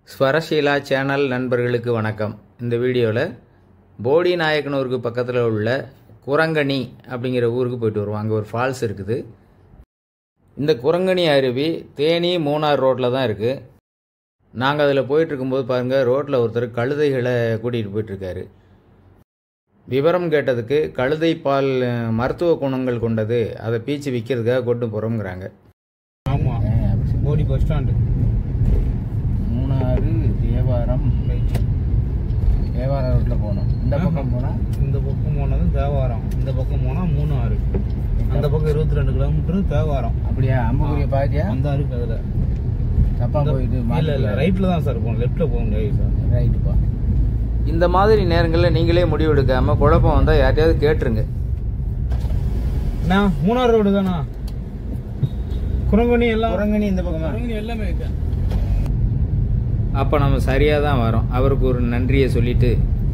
ஸ்வரஷீலா channel நண்பர்களுக்கு வணக்கம் இந்த வீடியோவில் போடி நாயக்கனூருக்கு பக்கத்தில் உள்ள குரங்கணி அப்படிங்கிற ஊருக்கு போயிட்டு வருவோம் அங்கே ஒரு ஃபால்ஸ் இருக்குது இந்த குரங்கணி அருவி தேனி மூணார் ரோட்டில் தான் இருக்குது நாங்கள் அதில் போயிட்டு இருக்கும்போது பாருங்கள் ரோட்டில் ஒருத்தர் கழுதைகளை கூட்டிகிட்டு போயிட்டுருக்காரு விவரம் கேட்டதுக்கு கழுதை பால் அஹ், மருத்துவ குணங்கள் கொண்டது அதை பீச்சு விற்கிறதுக்காக கொண்டு போகிறோங்கிறாங்க ஆமா போடி பஸ் ஸ்டாண்டு மூணாறு தேவாரம் தேவாரம் ரோட்டில் போகணும் இந்த பக்கம் போனால் இந்த பக்கம் போனது தேவாரம் இந்த பக்கம் போனா மூணாறு அந்த பக்கம் இருபத்தி ரெண்டு கிலோமீட்டர் தேவாரம் அப்படியா அம்புக்குரிய பாத்தியா அந்த இருக்கு அதுல தப்பா இந்த- போயிட்டு இல்ல இல்ல ரைட்ல தான் சார் போகணும் லெஃப்ட்ல போக முடியாது சார் ரைட்டுப்பா இந்த மாதிரி நேரங்களில் நீங்களே முடிவு எடுக்காம குழப்பம் வந்தால் யார்ட்டையாவது கேட்டுருங்க அண்ணா மூணாறு ரோடு தானா குரங்கணி எல்லாம் குரங்கணி இந்த பக்கமா குரங்கணி எல்லாமே இருக்கு அப்போ நம்ம சரியாக தான் வரோம் அவருக்கு ஒரு நன்றியை சொல்லிட்டு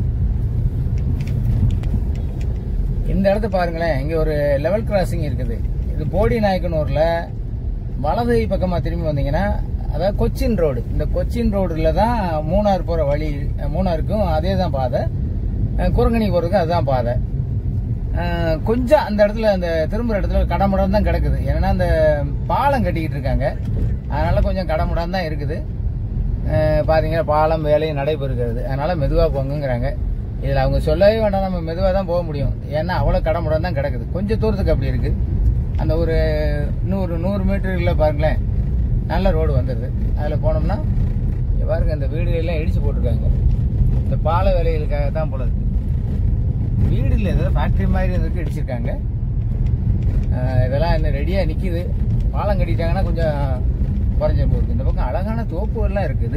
இந்த இடத்த பாருங்களேன் இங்கே ஒரு லெவல் கிராசிங் இருக்குது இது போடி நாயக்கனூரில் வலது கை பக்கமாக திரும்பி வந்தீங்கன்னா அதாவது கொச்சின் ரோடு இந்த கொச்சின் ரோடில் தான் மூணார் போகிற வழி அஹ், மூணாருக்கும் அதே தான் பாதை அஹ், குரங்கணி போகிறதுக்கும் அதுதான் பாதை அஹ், கொஞ்சம் அந்த இடத்துல அந்த திரும்புற இடத்துல கடமுடன் தான் கிடக்குது ஏன்னா அந்த பாலம் கட்டிக்கிட்டு இருக்காங்க அதனால கொஞ்சம் கடமுடன் தான் இருக்குது அஹ், பாத்தீங்கன்னா பாலம் வேலையும் நடைபெறுகிறது அதனால மெதுவாக போங்குங்கிறாங்க இதில் அவங்க சொல்லவே வேண்டாம் நம்ம மெதுவாக தான் போக முடியும் ஏன்னா அவ்வளோ கடமுடன் தான் கிடக்குது கொஞ்சம் தூரத்துக்கு அப்படி இருக்குது அந்த ஒரு நூறு நூறு மீட்டருக்குள்ள பாருங்களேன் நல்ல ரோடு வந்துடுது அதில் போனோம்னா இங்க பாருங்க இந்த வீடுகளெல்லாம் இடிச்சு போட்டிருக்காங்க இந்த பால வேலைகளுக்காக தான் போல இருக்கு வீடு இல்லை ஏதோ ஃபேக்ட்ரி மாதிரி இருந்திருக்கு இடிச்சிருக்காங்க அஹ் இதெல்லாம் இன்னும் ரெடியாக நிற்கிது பாலம் கட்டிட்டாங்கன்னா கொஞ்சம் குறைஞ்ச போகுது இந்த பக்கம் அழகான தோப்புகள்லாம் இருக்குது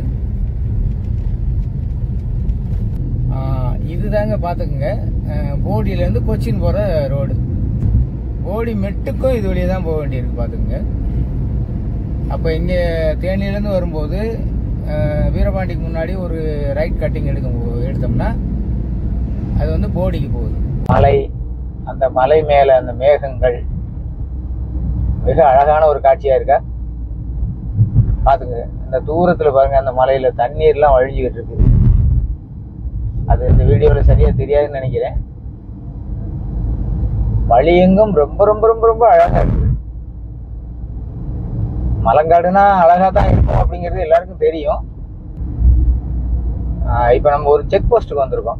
அஹ் இதுதாங்க பார்த்துக்குங்க அஹ் போடியிலேருந்து கொச்சின் போகிற ரோடு போடி மெட்டுக்கும் இது வழியாக தான் போக வேண்டியிருக்கு பார்த்துக்குங்க அப்போ இங்கே தேனியிலேருந்து வரும்போது அஹ் வீரபாண்டிக்கு முன்னாடி ஒரு ரைட் கட்டிங் எடுக்கும் போ- எடுத்தோம்னா அது வந்து போடிக்கு போகுது மலை அந்த மலை மேலே அந்த மேகங்கள் மிக அழகான ஒரு காட்சியாக இருக்கா பார்த்துங்க இந்த தூரத்தில் பாருங்க அந்த மலையில தண்ணீர்லாம் வழிஞ்சுக்கிட்டு இருக்கு அது இந்த வீடியோவில் சரியா தெரியாதுன்னு நினைக்கிறேன் வழி எங்கும் ரொம்ப ரொம்ப ரொம்ப ரொம்ப அழகா இருக்கு மலங்காடுனா அழகா தான் இருக்கும் அப்படிங்கிறது எல்லாருக்கும் தெரியும் ஆஹ் இப்ப நம்ம ஒரு செக் போஸ்ட்டுக்கு வந்திருக்கோம்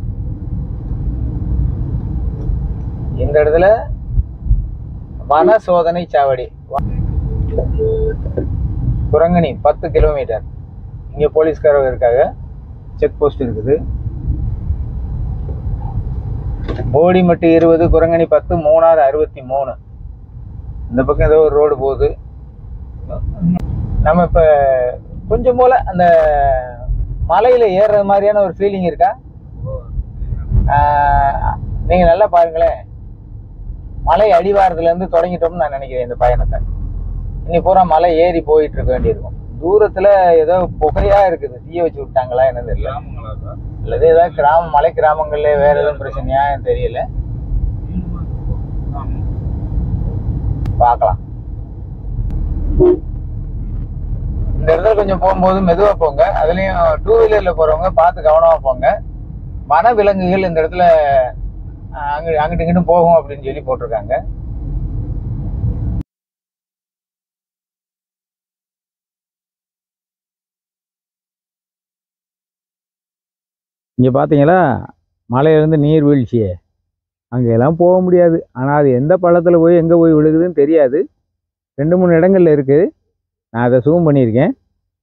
இந்த இடத்துல வன சோதனை சாவடி குரங்கணி பத்து கிலோமீட்டர் இங்க போலீஸ்காரங்க இருக்காங்க செக் போஸ்ட் இருக்குது போடிமட்டு இருபது குரங்கணி பத்து மூணாறு அறுபத்தி மூணு இந்த பக்கம் ஏதோ ஒரு ரோடு போகுது நம்ம இப்ப கொஞ்சம் போல அந்த மலையில ஏறுற மாதிரியான ஒரு ஃபீலிங் இருக்கா ஆஹ் நீங்க நல்லா பாருங்களேன் மலை அடிவாரத்துல இருந்து தொடங்கிட்டோம்னு நான் நினைக்கிறேன் இந்த பயணத்தை இனி பூரா மலை ஏறி போயிட்டு இருக்க வேண்டியிருக்கும் தூரத்துல ஏதோ புகையா இருக்குது தீய வச்சு விட்டாங்களா என்னன்னு தெரியல கிராமங்களா சார் அல்லது ஏதாவது கிராம மலை கிராமங்கள்ல வேற எதுவும் பிரச்சனையா எனக்கு தெரியல ஆமா பார்க்கலாம் இந்த இடத்துல கொஞ்சம் போகும்போது மெதுவா போங்க அதுலயும் டூ வீலர்ல போறவங்க பார்த்து கவனமா போங்க வன விலங்குகள் இந்த இடத்துல அஹ், அங்க அங்கிட்டு இங்கிட்டு போகும் அப்படின்னு சொல்லி போட்டிருக்காங்க இங்கே பார்த்தீங்களா மலையிலேருந்து நீர் வீழ்ச்சியே அங்கெல்லாம் போக முடியாது ஆனால் அது எந்த பள்ளத்தில் போய் எங்கே போய் விழுகுதுன்னு தெரியாது ரெண்டு மூணு இடங்கள்ல இருக்குது நான் அதை ஜூம் பண்ணியிருக்கேன்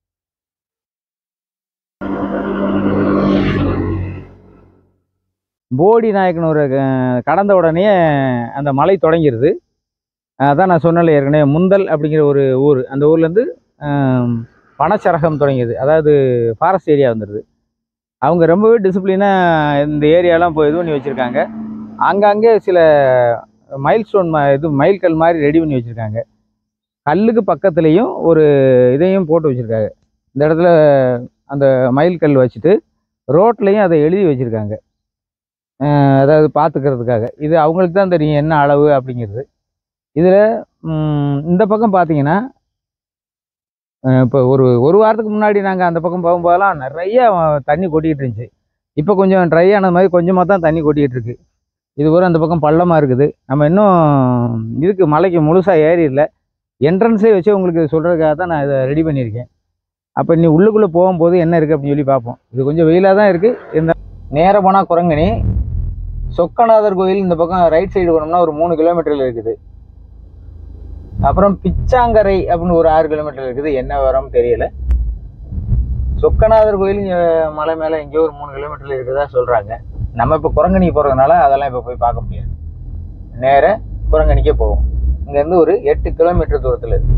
போடி நாயக்கனூரை அஹ், கடந்த உடனே அந்த மலை தொடங்கிருது அதான் நான் சொன்னல ஏற்கனவே முந்தல் அப்படிங்கிற ஒரு ஊர் அந்த ஊர்லேருந்து வனச்சரகம் தொடங்கியது அதாவது ஃபாரஸ்ட் ஏரியா வந்துடுது அவங்க ரொம்பவே டிசிப்ளினாக இந்த ஏரியாலாம் போய் இது பண்ணி வச்சுருக்காங்க அங்கங்கே சில மைல் ஸ்டோன் இது மைல்கல் மாதிரி ரெடி பண்ணி வச்சுருக்காங்க கல்லுக்கு பக்கத்துலேயும் ஒரு இதையும் போட்டு வச்சுருக்காங்க இந்த இடத்துல அந்த மைல் கல் வச்சுட்டு ரோட்லேயும் அதை எழுதி வச்சுருக்காங்க அதாவது பார்த்துக்கிறதுக்காக இது அவங்களுக்கு தான் தெரியும் என்ன அளவு அப்படிங்கிறது இதில் இந்த பக்கம் பார்த்தீங்கன்னா இப்போ ஒரு ஒரு வாரத்துக்கு முன்னாடி நாங்கள் அந்த பக்கம் போகும்போதெல்லாம் நிறைய அஹ், தண்ணி கொட்டிக்கிட்டு இருந்துச்சு இப்போ கொஞ்சம் ட்ரை ஆனது மாதிரி கொஞ்சமாக தான் தண்ணி கொட்டிக்கிட்டு இருக்கு இது ஒரு அந்த பக்கம் பள்ளமாக இருக்குது நம்ம இன்னும் இதுக்கு மலைக்கு முழுசாக ஏறி இல்லை என்ட்ரன்ஸே வச்சு உங்களுக்கு சொல்கிறதுக்காக தான் நான் இதை ரெடி பண்ணியிருக்கேன் அப்போ நீ உள்ளுக்குள்ளே போகும்போது என்ன இருக்குது அப்படின்னு சொல்லி பார்ப்போம் இது கொஞ்சம் வெயிலாக தான் இருக்குது இந்த நேராக போனால் குரங்கணி சொக்கநாதர் கோயில் இந்த பக்கம் ரைட் சைடு போனோம்னா ஒரு மூணு கிலோமீட்டரில் இருக்குது அப்புறம் பிச்சாங்கரை அப்படின்னு ஒரு ஆறு கிலோமீட்டர் இருக்குது என்ன விவரம் தெரியல சொக்கநாதர் கோயில் இங்க மலை மேலே எங்கேயோ ஒரு மூணு கிலோமீட்டர்ல இருக்குதா சொல்றாங்க நம்ம இப்போ குரங்கணி போறதுனால அதெல்லாம் இப்போ போய் பார்க்க முடியாது நேர குரங்கணிக்கே போவோம் இங்கேருந்து ஒரு எட்டு கிலோமீட்டர் தூரத்தில் இருக்கு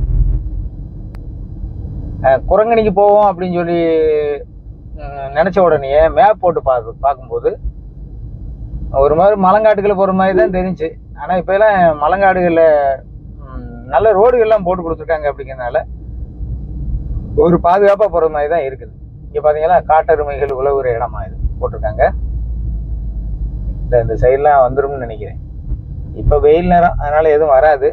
அஹ், குரங்கணிக்கு போவோம் அப்படின்னு சொல்லி உம், நினைச்ச உடனே மேப் போட்டு பார்க்க பார்க்கும்போது ஒரு மாதிரி மலங்காட்டுக்குள்ள போகிற மாதிரி தான் தெரிஞ்சு ஆனால் இப்போ எல்லாம் மலங்காடுகளில் நல்ல ரோடுகள்லாம் போட்டு கொடுத்துருக்காங்க அப்படிங்கிறனால ஒரு பாதுகாப்பாக போகிற மாதிரி தான் இருக்குது இங்கே பார்த்தீங்கன்னா காட்டெருமைகள் உழவுற இடமா இது போட்டிருக்காங்க இந்த இந்த சைட்லாம் வந்துரும்னு நினைக்கிறேன் இப்போ வெயில் நேரம் அதனால எதுவும் வராது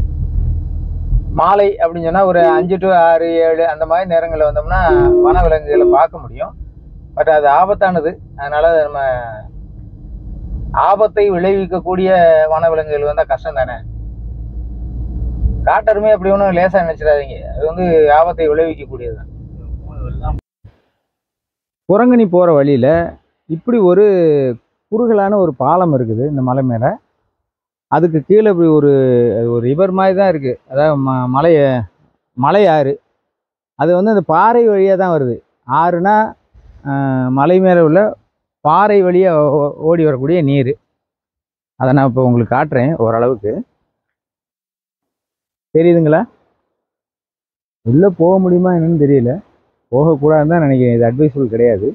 மாலை அப்படின்னு சொன்னால் ஒரு அஞ்சு டு ஆறு ஏழு அந்த மாதிரி நேரங்களில் வந்தோம்னா வனவிலங்குகளை பார்க்க முடியும் பட் அது ஆபத்தானது அதனால நம்ம ஆபத்தை விளைவிக்கக்கூடிய வனவிலங்குகள் வந்தால் கஷ்டம் தானே காட்டெருமை அப்படி ஒன்றும் லேசாக நினச்சிடாதீங்க அது வந்து ஆபத்தை விளைவிக்கக்கூடியது தான் குரங்கணி போகிற வழியில் இப்படி ஒரு குறுகலான ஒரு பாலம் இருக்குது இந்த மலை மேலே அதுக்கு கீழே இப்படி ஒரு அது ஒரு ரிவர் மாதிரி தான் இருக்குது அதாவது ம மலை மலை ஆறு அது வந்து அந்த பாறை வழியாக தான் வருது ஆறுனா ஆஹ், மலை மேலே உள்ள பாறை வழியாக ஓடி வரக்கூடிய நீர் அதை நான் இப்போ உங்களுக்கு காட்டுறேன் ஓரளவுக்கு தெரியுதுங்களா உள்ளே போக முடியுமா என்னன்னு தெரியல போகக்கூடாதுன்னு தான் நினைக்கிறேன் இது அட்வைசபிள் கிடையாது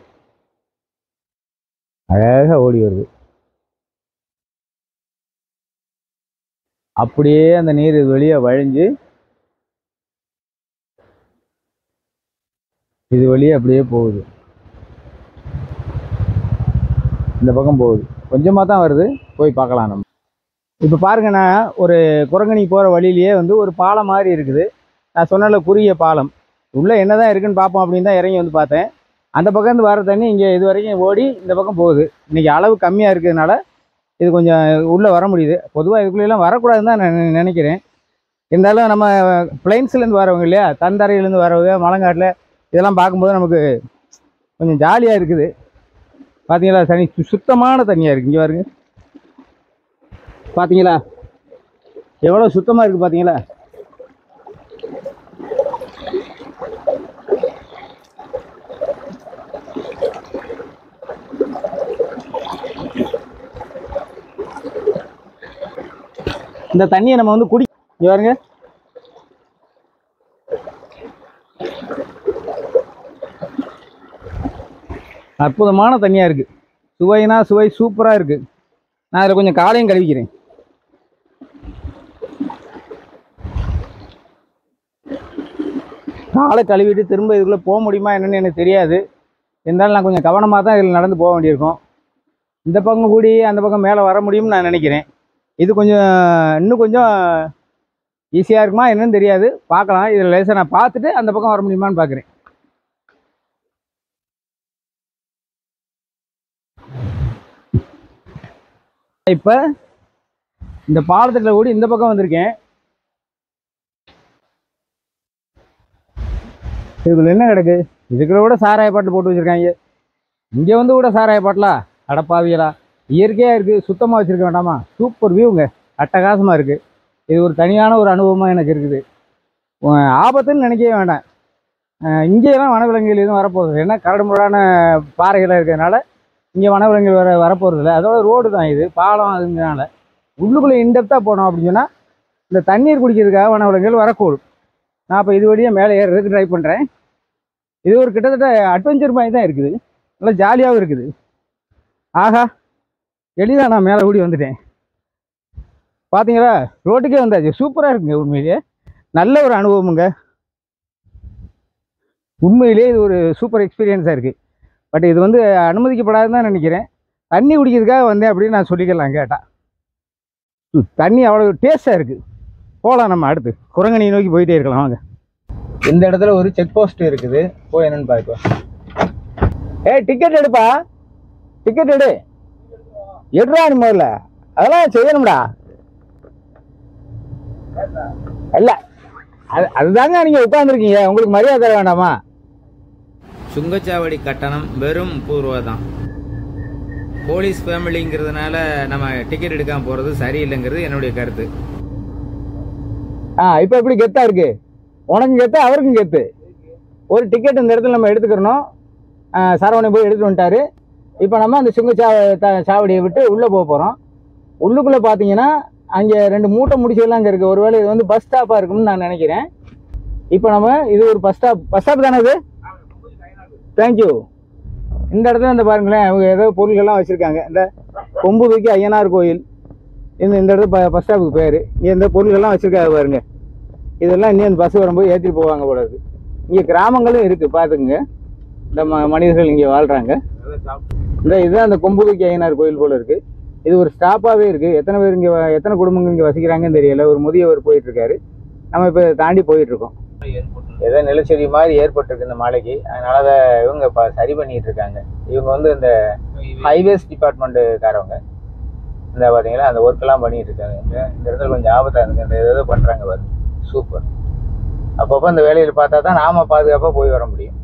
அழகாக ஓடி வருது அப்படியே அந்த நீர் இது வெளியே வழிஞ்சு இது வெளியே அப்படியே போகுது இந்த பக்கம் போகுது கொஞ்சமாக தான் வருது போய் பார்க்கலாம் நம்ம இப்போ பாருங்க நான் ஒரு குரங்கணி போகிற வழியிலேயே வந்து ஒரு பாலம் மாதிரி இருக்குது நான் சொன்னல குறுகிய பாலம் உள்ளே என்ன தான் இருக்குன்னு பார்ப்போம் அப்படின்னு தான் இறங்கி வந்து பார்த்தேன் அந்த பக்கம் இருந்து வர தண்ணி இங்கே இது வரைக்கும் ஓடி இந்த பக்கம் போகுது இன்றைக்கி அளவு கம்மியாக இருக்கிறதுனால இது கொஞ்சம் உள்ளே வர முடியுது பொதுவாக இதுக்குள்ளெல்லாம் வரக்கூடாதுன்னு தான் நான் நினை- நினைக்கிறேன் இருந்தாலும் நம்ம பிளைன்ஸ்லேருந்து வரவங்க இல்லையா தந்தரையிலேருந்து வரவங்க மலங்காட்டில் இதெல்லாம் பார்க்கும்போது நமக்கு கொஞ்சம் ஜாலியாக இருக்குது பார்த்தீங்களா தண்ணி சு- சுத்தமான தண்ணியாக இருக்குது இங்கே பாருங்க பார்த்தீங்களா எவ்வளோ சுத்தமாக இருக்குது பார்த்தீங்களா இந்த தண்ணியை நம்ம வந்து குடி இங்க பாருங்க அற்புதமான தண்ணியாக இருக்குது சுவைனா சுவை சூப்பராக இருக்குது நான் அதில் கொஞ்சம் காலையும் கழுவிக்கிறேன் காலை கழுவிட்டு திரும்ப இதுக்குள்ளே போக முடியுமா என்னன்னு எனக்கு தெரியாது இருந்தாலும் நான் கொஞ்சம் கவனமாக தான் இதில் நடந்து போக வேண்டியிருக்கும் இந்த பக்கம் கூடி அந்த பக்கம் மேலே வர முடியும்னு நான் நினைக்கிறேன் இது கொஞ்சம் இன்னும் கொஞ்சம் ஈஸியாக இருக்குமா என்னன்னு தெரியாது பார்க்கலாம் இதில் லேசாக நான் பார்த்துட்டு அந்த பக்கம் வர முடியுமான்னு பார்க்குறேன் இப்போ இந்த பாலத்தில் கூடி இந்த பக்கம் வந்திருக்கேன் இதுக்குள்ள என்ன கிடக்கு இதுக்குள்ள கூட சாராய பாட்டில் போட்டு வச்சுருக்காங்க இங்கே வந்து கூட சாராய பாட்டிலா அடப்பாவியலா இயற்கையாக இருக்குது சுத்தமாக வச்சுருக்க வேண்டாமா சூப்பர் வியூங்க அட்டகாசமாக இருக்குது இது ஒரு தனியான ஒரு அனுபவமாக எனக்கு இருக்குது உம், ஆபத்துன்னு நினைக்கவே வேண்டாம் அஹ், இங்கேயெல்லாம் வனவிலங்குகள் எதுவும் வரப்போகுது ஏன்னா கரடுமுரடான பாறைகளாக இருக்கிறதுனால இங்கே வனவிலங்குகள் வர வரப்போகிறது இல்லை அதோட ரோடு தான் இது பாலம் அதுங்கிறனால உள்ளுக்குள்ளே இன்டெப்த்தாக போனோம் அப்படின்னு சொன்னால் இந்த தண்ணீர் குடிக்கிறதுக்காக வனவிலங்குகள் வரக்கூடும் நான் இப்போ இது வழியாக மேலே ஏறுறதுக்கு ட்ரை பண்ணுறேன் இது ஒரு கிட்டத்தட்ட அட்வென்ச்சர் மாதிரி தான் இருக்குது நல்லா ஜாலியாகவும் இருக்குது ஆஹா எளிதாக நான் மேலே கூடி வந்துட்டேன் பார்த்தீங்களா ரோட்டுக்கே வந்தாச்சு சூப்பராக இருக்குங்க உண்மையிலேயே நல்ல ஒரு அனுபவமுங்க உண்மையிலேயே இது ஒரு சூப்பர் எக்ஸ்பீரியன்ஸாக இருக்குது பட் இது வந்து அனுமதிக்கப்படாதுன்னு தான் நினைக்கிறேன் தண்ணி குடிக்கிறதுக்காக வந்தேன் அப்படின்னு நான் சொல்லிக்கலாம் கேட்டால் தண்ணி அவ்வளோ டேஸ்ட்டாக இருக்குது போகலாம் நம்ம அடுத்து குரங்கணியை நோக்கி போயிட்டே இருக்கலாம் வாங்க இந்த இடத்துல ஒரு செக் போஸ்ட் இருக்குது போய் என்னன்னு பார்க்கலாம் ஏய் டிக்கெட் எடுப்பா டிக்கெட் எடு எடுறா நீ முதல்ல அதெல்லாம் செய்யணும்டா இல்ல அது அதுதாங்க நீங்க உட்காந்துருக்கீங்க உங்களுக்கு மரியாதை தர வேண்டாமா சுங்கச்சாவடி கட்டணம் வெறும் முப்பது ரூபா தான் போலீஸ் ஃபேமிலிங்கிறதுனால நம்ம டிக்கெட் எடுக்காம போறது சரியில்லைங்கிறது என்னுடைய கருத்து ஆ இப்போ எப்படி கெத்தா இருக்கு உனக்கும் கெத்து அவருக்கும் கெத்து ஒரு டிக்கெட் இந்த இடத்துல நம்ம எடுத்துக்கிறணும் ஆ, சரவணன் போய் எடுத்துட்டு வந்துட்டாரு இப்போ நம்ம அந்த சுங்கச்சா த- சாவடியை விட்டு உள்ளே போக போகிறோம் உள்ளுக்குள்ளே பார்த்தீங்கன்னா அங்கே ரெண்டு மூட்டை முடிச்செல்லாம் அங்கே இருக்குது ஒருவேளை இது வந்து பஸ் ஸ்டாப்பாக இருக்கும்னு நான் நினைக்கிறேன் இப்போ நம்ம இது ஒரு பஸ் ஸ்டாப் பஸ் ஸ்டாப் தானே இது தேங்க்யூ இந்த இடத்துல இந்த பாருங்களேன் அவங்க ஏதோ பொருள்கள்லாம் வச்சுருக்காங்க இந்த கொம்பு தூக்கி ஐயனார் கோயில் இந்த இந்த இடத்துல ப- பஸ் ஸ்டாப்புக்கு பேர் இங்கே இந்த பொருள்கள்லாம் வச்சுருக்காங்க பாருங்க இதெல்லாம் இன்னும் இந்த பஸ் வரும்போது ஏற்றிட்டு போவாங்க போல இருக்கு இங்கே கிராமங்களும் இருக்குது பார்த்துக்குங்க இந்த ம மனிதர்கள் இங்கே வாழ்கிறாங்க இந்த இதுதான் அந்த கொம்பு தூக்கி ஐயனார் கோயில் போல இருக்குது இது ஒரு ஸ்டாப்பாகவே இருக்குது எத்தனை பேர் இங்கே எத்தனை குடும்பங்கள் இங்கே வசிக்கிறாங்கன்னு தெரியல ஒரு முதியவர் போயிட்டு இருக்காரு நம்ம இப்போ இதை தாண்டி போயிட்டு இருக்கோம் ஏதோ நிலச்சரி மாதிரி ஏற்பட்டிருக்கு இந்த மலைக்கு அதனால அதை இவங்க இப்போ சரி பண்ணிட்டு இருக்காங்க இவங்க வந்து இந்த ஹைவேஸ் டிபார்ட்மெண்ட்டுக்காரவங்க இந்த பார்த்தீங்களா அந்த ஒர்க்கெல்லாம் பண்ணிட்டு இருக்காங்க இந்த இந்த இடத்துல கொஞ்சம் ஆபத்தாக இருக்குது இந்த ஏதோ பண்ணுறாங்க பாரு சூப்பர் அப்பப்போ இந்த வேலையில் பார்த்தா தான் நாம பாதுகாப்பாக போய் வர முடியும்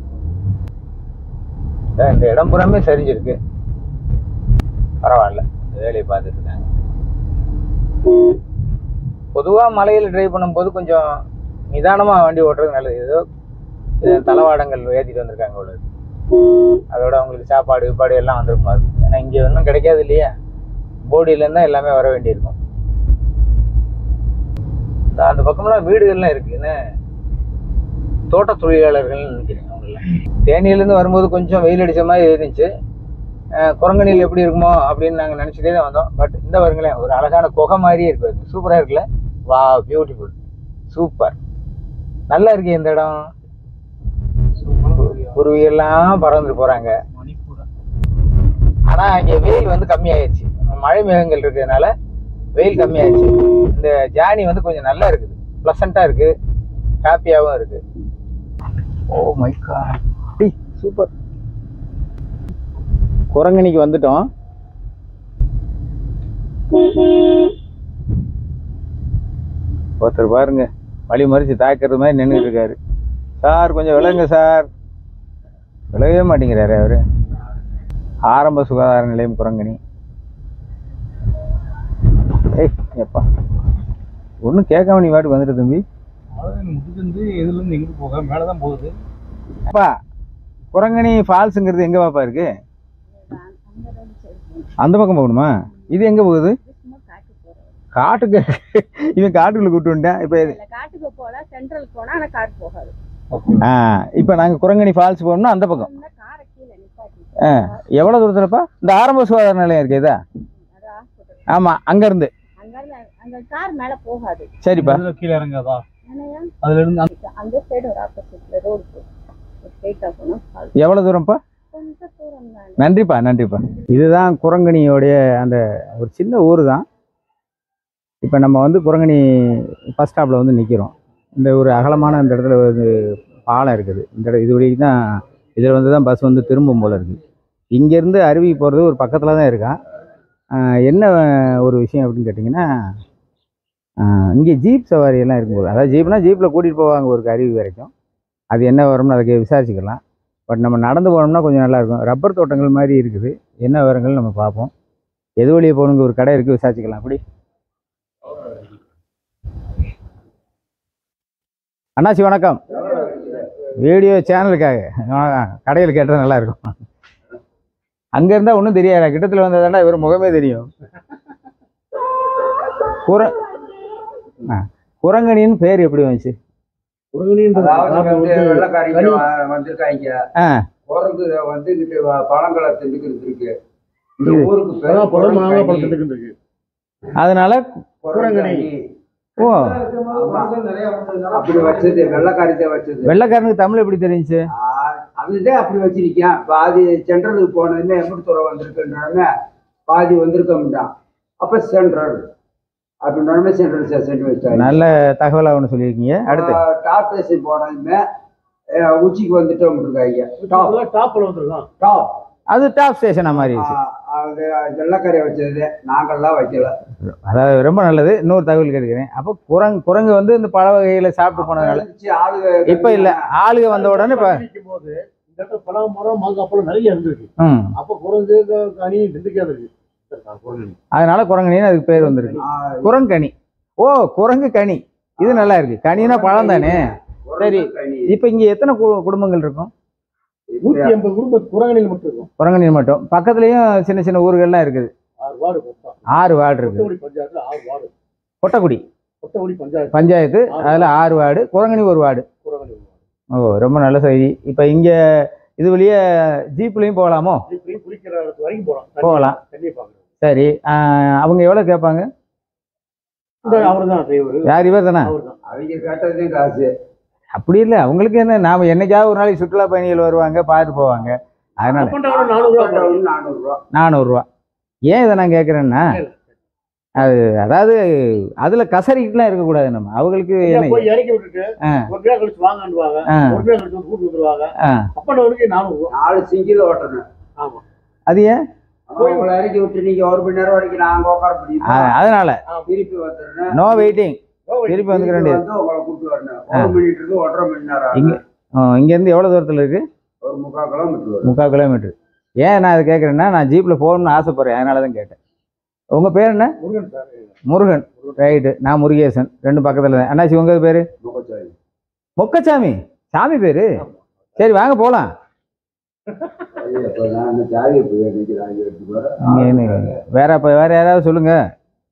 இந்த- இந்த இடம் புறமே சரிஞ்சிருக்கு பரவாயில்ல இந்த வேலையை பார்த்துட்டு இருக்காங்க பொதுவாக மலையில் டிரைவ் பண்ணும்போது கொஞ்சம் நிதானமாக வண்டி ஓட்டுறது நல்லது ஏதோ இது தளவாடங்கள் ஏற்றிட்டு வந்திருக்காங்க அவ்வளோ அதோட அவங்களுக்கு சாப்பாடு கீப்பாடு எல்லாம் வந்திருக்குமா இருக்கும் ஏன்னா இங்கே ஒன்றும் கிடைக்காது இல்லையா போடியிலேருந்து தான் எல்லாமே வர வேண்டியிருக்கும் இந்த அந்த பக்கம்லாம் வீடுகள்லாம் இருக்கு என்ன தோட்ட தொழிலாளர்கள்னு நினைக்கிறேன் அவங்கெல்லாம் தேனியிலேருந்து வரும்போது கொஞ்சம் வெயில் அடிச்ச மாதிரி இருந்துச்சு அஹ் குரங்கணியில் எப்படி இருக்குமோ அப்படின்னு நாங்கள் நினச்சிட்டே தான் வந்தோம் பட் இந்த வருங்களேன் ஒரு அழகான குகை மாதிரியே இருக்கு சூப்பராக இருக்குல்ல வா பியூட்டிஃபுல் சூப்பர் நல்லா இருக்கு இந்த இடம் குருவியெல்லாம் பறந்து போகிறாங்க ஆனா இங்க வெயில் வந்து கம்மியாயிருச்சு மழை மேகங்கள் இருக்கிறதுனால வெயில் கம்மியாயிருச்சு இந்த ஜானி வந்து கொஞ்சம் நல்லா இருக்குது ப்ளசண்டா இருக்கு ஹாப்பியாவும் இருக்கு ஓ மை காட் சூப்பர் குரங்கணிக்கு வந்துட்டோம் ஒருத்தர் பாருங்க வழி மறிச்சு தாக்குறது மாதிரி நின்றுட்டு இருக்காரு சார் கொஞ்சம் விலகுங்க சார் விலகவே மாட்டேங்கிறாரு அவரு ஆரம்ப சுகாதார நிலையம் குரங்கணி ஏய் எப்பா ஒன்றும் கேட்காம நீ வாட்டுக்கு வந்துட்டு தம்பி முடிச்சிருந்து இதுல இருந்து எங்கிட்டு போக மேலதான் போகுது அப்பா குரங்கணி ஃபால்ஸுங்கிறது எங்க பாப்பா இருக்கு அந்த பக்கம் போகணுமா இது எங்க போகுது காட்டுக்கு இவன் காட்டுக்குள்ள கூட்டு வந்துட்டேன் இப்போ இல்ல, காட்டுக்கு போல சென்ட்ரல் போனா ஆனா காட்டு போகாது ஆ இப்போ நாங்கள் குரங்கணி ஃபால்ஸ் போகணும்னா அந்த பக்கம் இந்த காரை கீழே நிப்பாட்டி ஆ எவ்வளோ தூரத்துலப்பா இந்த ஆரம்ப சுகாதார நிலையம் இருக்கு இதா அது ஹாஸ்பிட்டல் ஆமாம் அங்கேருந்து அங்க இருந்து அந்த கார் மேல போகாது சரிப்பா இதுல கீழே இறங்காதா என்னையா அதுல இருந்து அந்த- அந்த சைடு ஒரு ஆப்போசிட்ல ரோடு போகும் ஸ்ட்ரெயிட்டா போனோம் அது எவ்வளோ தூரம்ப்பா கொஞ்சம் தூரம் தான் நன்றிப்பா நன்றிப்பா இதுதான் குரங்கணியோடைய அந்த ஒரு சின்ன ஊர் தான் இப்போ நம்ம வந்து குரங்கணி பஸ் ஸ்டாப்பில் வந்து நிற்கிறோம் இந்த ஒரு அகலமான இந்த இடத்துல வந்து பாலம் இருக்குது இந்த இட- இது வரைக்கும் தான் இதில் வந்து தான் பஸ் வந்து திரும்பும் போல இருக்குது இங்கேருந்து அருவி போகிறது ஒரு பக்கத்தில் தான் இருக்கான் ஆஹ் என்ன ஒரு விஷயம் அப்படின்னு கேட்டிங்கன்னா இங்கே ஜீப் சவாரி எல்லாம் இருக்கும்போது அதாவது ஜீப்னா ஜீப்பில் கூட்டிகிட்டு போவாங்க ஒரு அருவி வரைக்கும் அது என்ன வரும்னு அதுக்கு விசாரிச்சுக்கலாம் பட் நம்ம நடந்து போனோம்னா கொஞ்சம் நல்லா இருக்கும் ரப்பர் தோட்டங்கள் மாதிரி இருக்குது என்ன விவரங்கள் நம்ம பார்ப்போம் எது வழியே போகணுங்க ஒரு கடை இருக்குது விசாரிச்சுக்கலாம் அப்படி அண்ணாச்சி வணக்கம் வீடியோ சேனலுக்காக கடையில் கேட்டால் நல்லா இருக்கும் அங்கே இருந்தால் ஒன்றும் தெரியாது கிட்டத்தில் வந்ததாண்டா இவர் முகமே தெரியும் குர ஆ குரங்கணின்னு பேர் எப்படி வந்துச்சு அதாவது வந்து வெள்ளைக்காரிங்க வ- வந்திருக்காங்க ஆ குரங்கு வந்துகிட்டு வ- பழங்களை திண்டுக்கிட்டு இருக்கு இந்த இது. ஊருக்கு பேரு குரங்கணி. அதனால குரங்கணி. ஓ ஆமா. அப்படி வச்சது வெள்ளைக்காரித்தை வச்சது வெள்ளைக்காரனுக்கு தமிழ் எப்படி தெரிஞ்சுச்சு ஆ, அதுதான் அப்படி வச்சிருக்கேன் பாதி சென்ட்ரலுக்கு போனதுமே எப்படி தூரம் வந்திருக்குன்றாங்க பாதி வந்திருக்கோம்டான் அப்ப சென்ட்ரல் அப்படின்ற சென்ட்ரல் ஸ்டேஷன் வச்சாங்க நல்ல தகவலாக ஒன்று சொல்லியிருக்கீங்க அடுத்து டாப் ஸ்டேஷன் போனதுமே அஹ், உச்சிக்கு வந்துட்டோம் இருக்காங்க டாப் டாப்ல வந்துருக்கான் டாப் அது டாப் ஸ்டேஷனாக மாறிடுச்சு அது வெள்ளக்கரை வச்சது நாங்கள்லாம் வைக்கல அதாவது ரொம்ப நல்லது இன்னொரு தகவல் கேட்கிறேன் அப்போ குரங்கு குரங்கு வந்து இந்த பழ வகைகளை சாப்பிட்டு போனதுனால இருந்துச்சு, ஆளுங்க இப்போ இல்லை ஆளுக வந்த உடனே இப்போ போது இந்த இடத்துல பழ மரம் மாங்காய் பழம் நிறைய இருந்திருக்கு ம் அப்ப குறைஞ்சு கனி திண்டுக்கே இருக்கு குரங்கு அதனால குரங்கணின்னு அதுக்கு பேர் வந்திருக்கு ஆஹ், குரங்கணி ஓ குரங்கு கனி இது நல்லா இருக்கு கனினா பழம் தானே சரி. கனி. இப்போ இங்கே எத்தனை கு- குடும்பங்கள் இருக்கும் நூத்தி எண்பது குடும்ப குரங்கணியில் மட்டும் இருக்கும் குரங்கணி மட்டும் பக்கத்துலேயும் சின்ன சின்ன ஊர்கள்லாம் இருக்குது ஆறு வார்டு மொத்தம் ஆறு வார்டு இருக்குது கொட்டகுடி பஞ்சாயத்துல ஆறு வார்டு கொட்டக்குடி கொட்டகுடி பஞ்சாயத்து பஞ்சாயத்து அதில் ஆறு வார்டு குரங்கணி ஒரு வார்டு குரங்கணி ஓ ரொம்ப நல்ல செய்தி இப்போ இங்கே இது வழியே ஜீப்லேயும் போகலாமோ இப்படி குளிக்கிற இடத்து வரைக்கும் போகலாம் தண்ணி- போகலாம். தண்ணியை பார்க்கணும் சரி ஆஹ், அவங்க எவ்வளோ கேட்பாங்க இந்த அவர் தான் டிரைவர் யார் இவர் தானே அவர் தான் அவங்க கேட்டதே காசு அப்படி இல்லை அவங்களுக்கு என்ன நாம் என்னைக்காவது ஒரு நாளைக்கு சுற்றுலா பயணிகள் வருவாங்க பார்த்து போவாங்க அதனால அப்ப நானூறு நானூறு ரூபா போடுறோம். நானூறுரூவா நானூறுரூவா ஏன் இதை நான் கேட்குறேன்னா அது அதாவது அதில் கசரிக்கிட்டுலாம் இருக்கக்கூடாது நம்ம அவங்களுக்கு ஐயா, என்ன போய் இறக்கி விட்டுட்டு ஆ. ஒரு பேர் கழிச்சு வாங்கன்னுவாங்க ஆ, ஒரு பேர் கழிச்சு வந்து கூட்டு வந்துருவாங்க ஆ. அப்பனவருக்கு நானூறு ரூபா நாலு சிங்கிள் ஓட்டணும் ஆமா அது ஏன் போய் உங்களை இறக்கி விட்டு நீங்க ஒரு மணி நேரம் வரைக்கும் நாங்க உட்கார முடியுமா அ- அதனால திருப்பி வந்துடுறேன் நோ வெயிட்டிங் திருப்பி வந்துக்க வேண்டியது வந்து உங்களை கூப்பிட்டு வரணும் ஒரு மணிட்டு இருந்து ஒன்றரை மணி நேரம் இங்க ஆகும். இங்கேருந்து எவ்வளோ தூரத்தில் இருக்குது ஒரு முக்கால் கிலோமீட்டர் வரும் முக்கால் கிலோமீட்டர் ஏன் நான் அதை கேட்குறேன்னா நான் ஜீப்பில் போகணும்னு ஆசைப்பட்றேன் அதனால தான் கேட்டேன் உங்கள் பேர் என்ன முருகன் சார் முருகன் ரைட்டு நான் முருகேசன் ரெண்டும் பக்கத்தில் தான் அண்ணாச்சி உங்கள் பேர் முகச்சாமி மொக்கச்சாமி சாமி பேர் சரி வாங்க போகலாம் ஐயா, இப்ப நான் இந்த ஜாதியை போய் நிற்கிறேன் எடுத்து வர இங்கே என்ன வேற இப்போ வேறு யாராவது சொல்லுங்கள்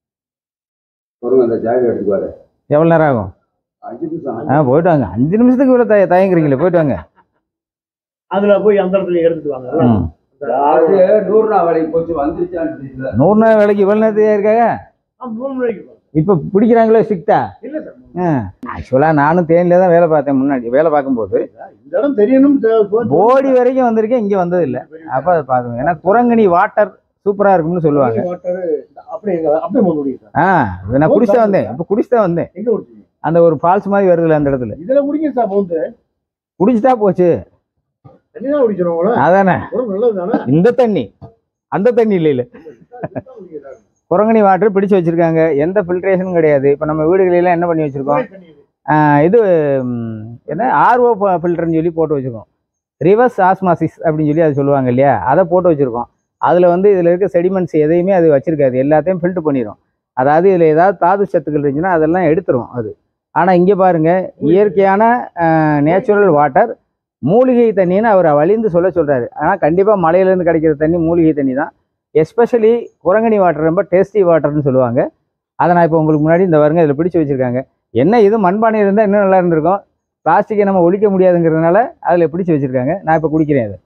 பொருங்க அந்த ஜாதி எடுத்து வர எவ்வளோ நேரம் ஆகும் அஞ்சு நிமிஷம் ஆ போயிட்டு வாங்க அஞ்சு நிமிஷத்துக்கு இவ்வளோ தய தயங்குறீங்களே போயிட்டு வாங்க அதுல போய் அந்த இடத்துல எடுத்துட்டு வாங்க ம் அது நூறு நாள் வேலைக்கு போச்சு வந்துருச்சான்னு தெரியல நூறு நாள் வேலைக்கு இவ்வளோ நேரத்தையா இருக்காங்க ஆ, மூணு மணிக்கு போங்க. இப்போ பிடிக்கிறாங்களே ஸ்ட்ரிக்டா இல்ல சார் ஆக்சுவலாக நானும் தேனியில் தான் வேலை பார்த்தேன் முன்னாடி வேலை பார்க்கும்போது இந்த இடம் தெரியணும் தே- போ- போடி வரைக்கும் வந்திருக்கேன் இங்கே வந்ததில்லை அப்போ அதை பார்த்துங்க ஏன்னா குரங்கணி வாட்டர் சூப்பராக இருக்கும்னு சொல்லுவாங்க வாட்டர் அப்படியே எங்க அப்படியே போக முடியும் சார் ஆ நான் குடிச்சு வந்தேன் இப்போ குடிச்சு தான் வந்தேன் எங்க குடிச்சீங்க அந்த ஒரு ஃபால்ஸ் மாதிரி வருதுல்ல அந்த இடத்துல இதுல குடிங்க சார் வந்து குடிச்சுட்டா போச்சு தண்ணி தான் குடிக்கிறோம் உங்களை அதானே உடம்பு நல்லது தானே இந்த தண்ணி அந்த தண்ணி இல்லை இல்லை குரங்கணி வாட்டர் பிடிச்சு வச்சிருக்காங்க எந்த ஃபில்ட்ரேஷனும் கிடையாது இப்போ நம்ம வீடுகளிலாம் என்ன பண்ணி வச்சிருக்கோம் ஆ, இது ம், என்ன ஆர்ஓ ஃபில்டர்னு சொல்லி போட்டு வச்சிருக்கோம் ரிவர்ஸ் ஆஸ்மாசிஸ் அப்படின்னு சொல்லி அது சொல்லுவாங்க இல்லையா அதை போட்டு வச்சிருக்கோம் அதில் வந்து இதில் இருக்க செடிமெண்ட்ஸ் எதையுமே அது வச்சிருக்காது எல்லாத்தையும் ஃபில்டர் பண்ணிடும் அதாவது இதில் ஏதாவது தாது சத்துக்கள் இருந்துச்சுன்னா அதெல்லாம் எடுத்துரும் அது ஆனால் இங்கே பாருங்க இயற்கையான நேச்சுரல் வாட்டர் மூலிகை தண்ணின்னு அவர் வலிந்து சொல்ல சொல்கிறாரு ஆனால் கண்டிப்பாக மலையிலேருந்து கிடைக்கிற தண்ணி மூலிகை தண்ணி தான் எஸ்பெஷலி குரங்கணி வாட்டர் ரொம்ப டேஸ்டி வாட்டர்னு சொல்லுவாங்க அதை நான் இப்போ உங்களுக்கு முன்னாடி இந்த வருங்க இதில் பிடிச்சி வச்சுருக்காங்க என்ன இது மண்பானை இருந்தால் இன்னும் நல்லா இருந்திருக்கும் பிளாஸ்டிக்கை நம்ம ஒழிக்க முடியாதுங்கிறதுனால அதில் பிடிச்சி வச்சுருக்காங்க நான் இப்போ குடிக்கிறேன் அதை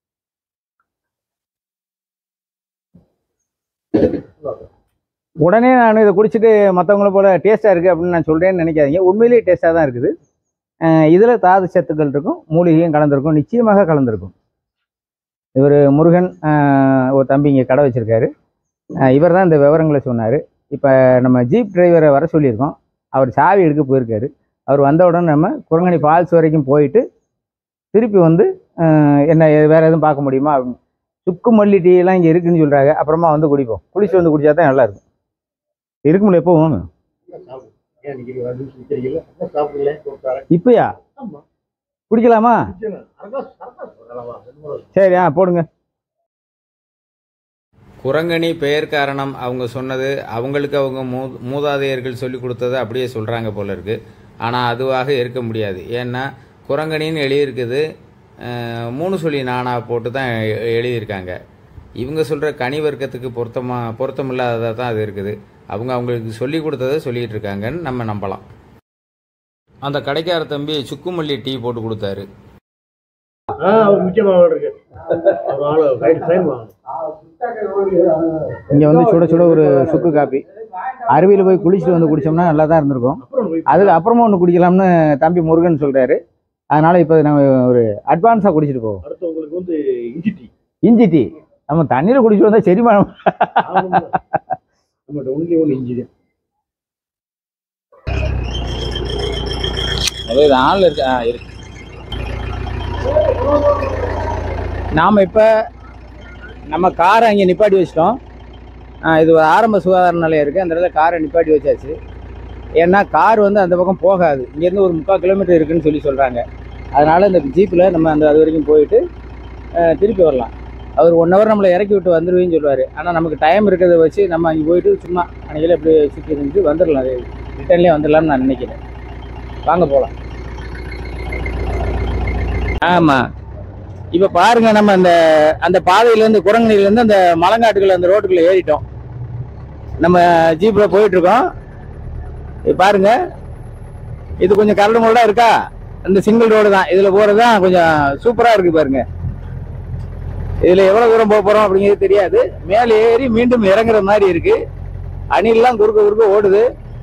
உடனே நான் இதை குடிச்சிட்டு மற்றவங்கள போல டேஸ்ட்டாக இருக்குது அப்படின்னு நான் சொல்கிறேன்னு நினைக்காதீங்க உண்மையிலேயே டேஸ்ட்டாக தான் இருக்குது இதில் தாது சத்துக்கள் இருக்கும் மூலிகையும் கலந்துருக்கும் நிச்சயமாக கலந்துருக்கும் இவர் முருகன் ஆஹ், ஒரு தம்பி இங்கே கடை வச்சுருக்காரு இவர் தான் இந்த விவரங்களை சொன்னார் இப்போ நம்ம ஜீப் டிரைவரை வர சொல்லியிருக்கோம் அவர் சாவி எடுக்க போயிருக்காரு அவர் வந்த உடனே நம்ம குரங்கணி ஃபால்ஸ் வரைக்கும் போயிட்டு திருப்பி வந்து ஆஹ், என்ன வேறு எதுவும் பார்க்க முடியுமா அப்படின்னு சுக்கு மல்லி டீ எல்லாம் இங்கே இருக்குன்னு சொல்கிறாங்க அப்புறமா வந்து குடிப்போம் குளிச்சு வந்து குடிச்சா தான் நல்லா இருக்கும் இருக்கும்ல எப்பவும் ஏன் நீங்க வந்து நிக்கிறீங்கல்ல அப்புறம் சாப்பிடுங்களேன் கொடுத்தாரேன் இப்பயா ஆமா குடிக்கலாமா நிச்சயம். அரகா அரகா சொல்லலாமா ரெண்டு மூணு சரி ஆ போடுங்க குரங்கணி பெயர் காரணம் அவங்க சொன்னது அவங்களுக்கு அவங்க மூ மூதாதையர்கள் சொல்லி கொடுத்தது அப்படியே சொல்கிறாங்க போல இருக்கு ஆனால் அதுவாக இருக்க முடியாது ஏன்னா குரங்கணின்னு எழுதியிருக்குது அஹ், மூணு சொல்லி நானா போட்டு தான் எ- எழுதியிருக்காங்க இவங்க சொல்கிற கனி வர்க்கத்துக்கு பொருத்தமாக பொருத்தமில்லாததாக தான் அது இருக்குது அவங்க அவங்களுக்கு சொல்லி கொடுத்ததை சொல்லிட்டு இருக்காங்கன்னு நம்ம நம்பலாம் அந்த கடைக்கார தம்பி சுக்குமல்லி டீ போட்டு கொடுத்தாரு ஆ அவர் முக்கியமாக இருக்கு அவர் ஆளு ரைட் சைன் வாங்க இங்கே வந்து சுட சுட ஒரு சுக்கு காப்பி அருவியில் போய் குளிச்சுட்டு வந்து குடிச்சோம்னா நல்லா தான் இருந்திருக்கும் அப்புறம் போய் அதுக்கு அப்புறமா ஒன்று குடிக்கலாம்னு தம்பி முருகன் சொல்கிறாரு அதனால் இப்போ நம்ம ஒரு அட்வான்ஸாக குடிச்சிட்டு போவோம் அடுத்து உங்களுக்கு வந்து இஞ்சி டீ இஞ்சி டீ நம்ம தண்ணியில் குடிச்சிட்டு வந்தால் செரிமானம் நம்மகிட்ட ஒன்லி ஒன்று இஞ்சி தான் அது இது ஆள் இருக்கு ஆ இருக்கு நாம் இப்போ நம்ம காரை அங்கே நிப்பாட்டி வச்சிட்டோம் ஆ, இது ஒரு ஆரம்ப சுகாதார நிலையம் இருக்குது அந்த இடத்துல காரை நிப்பாட்டி வச்சாச்சு ஏன்னா கார் வந்து அந்த பக்கம் போகாது இங்கேருந்து ஒரு முக்கால் கிலோமீட்டர் இருக்குன்னு சொல்லி சொல்கிறாங்க அதனால் இந்த ஜீப்பில் நம்ம அந்த அது வரைக்கும் போயிட்டு ஆ, திருப்பி வரலாம் அவர் ஒன் ஹவர் நம்மளை இறக்கி விட்டு வந்துடுவீன்னு சொல்லுவார் ஆனால் நமக்கு டைம் இருக்கிறத வச்சு நம்ம அங்கே போயிட்டு சும்மா அன்றைக்கில இப்படி சுற்றி இருந்துட்டு வந்துடலாம் ரிட்டர்ன்லேயே வந்துடலாம்னு நான் நினைக்கிறேன் வாங்க போகலாம் ஆமாம் இப்போ பாருங்க நம்ம அந்த அந்த பாதையிலேருந்து குரங்கணிலேருந்து அந்த மலங்காட்டுக்குள்ள அந்த ரோட்டுக்குள்ள ஏறிட்டோம் நம்ம ஜீப்பில் போயிட்டு இருக்கோம் இது பாருங்க இது கொஞ்சம் கரடு முரடா இருக்கா இந்த சிங்கிள் ரோடு தான் இதில் போகிறது தான் கொஞ்சம் சூப்பராக இருக்கு பாருங்க இதில் எவ்வளோ தூரம் போக போகிறோம் அப்படிங்கிறது தெரியாது மேலே ஏறி மீண்டும் இறங்குற மாதிரி இருக்கு அணில்லாம் குறுக்க குறுக்க ஓடுது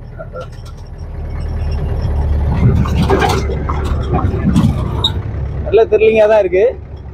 நல்ல த்ரில்லிங்காக தான் இருக்கு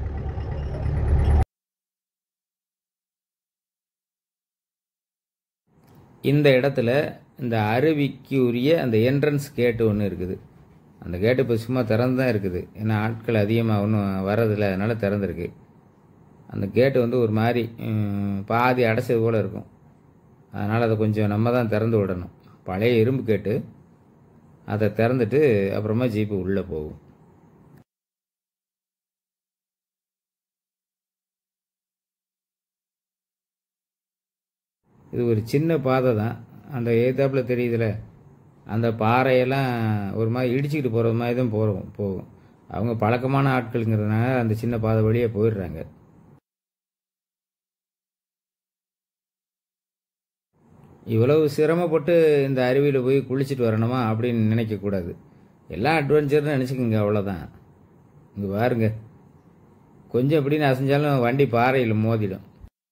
இந்த இடத்துல இந்த அருவிக்கு உரிய அந்த என்ட்ரன்ஸ் கேட்டு ஒன்று இருக்குது அந்த கேட்டு இப்போ சும்மா திறந்து தான் இருக்குது ஏன்னா ஆட்கள் அதிகமாக ஒன்றும் வர்றதில்ல அதனால திறந்துருக்கு அந்த கேட்டு வந்து ஒரு மாதிரி ம், பாதி அடைச்சது போல் இருக்கும் அதனால் அதை கொஞ்சம் நம்ம தான் திறந்து விடணும் பழைய இரும்பு கேட்டு அதை திறந்துட்டு அப்புறமா ஜீப்பு உள்ளே போகும் இது ஒரு சின்ன பாதை தான் அந்த ஏத்தாப்புல தெரியுதுல அந்த பாறையெல்லாம் ஒரு மாதிரி இடிச்சுக்கிட்டு போகிற மாதிரி தான் போகிறோம் போகும் அவங்க பழக்கமான ஆட்களுங்கிறதுனால அந்த சின்ன பாதை வழியே போயிடுறாங்க இவ்வளவு சிரமப்பட்டு இந்த அருவியில் போய் குளிச்சுட்டு வரணுமா அப்படின்னு நினைக்கக்கூடாது எல்லாம் அட்வென்ச்சர்னு நினச்சிக்கோங்க அவ்வளோதான் இங்கே பாருங்க கொஞ்சம் எப்படின்னு அசைஞ்சாலும் வண்டி பாறையில் மோதிடும்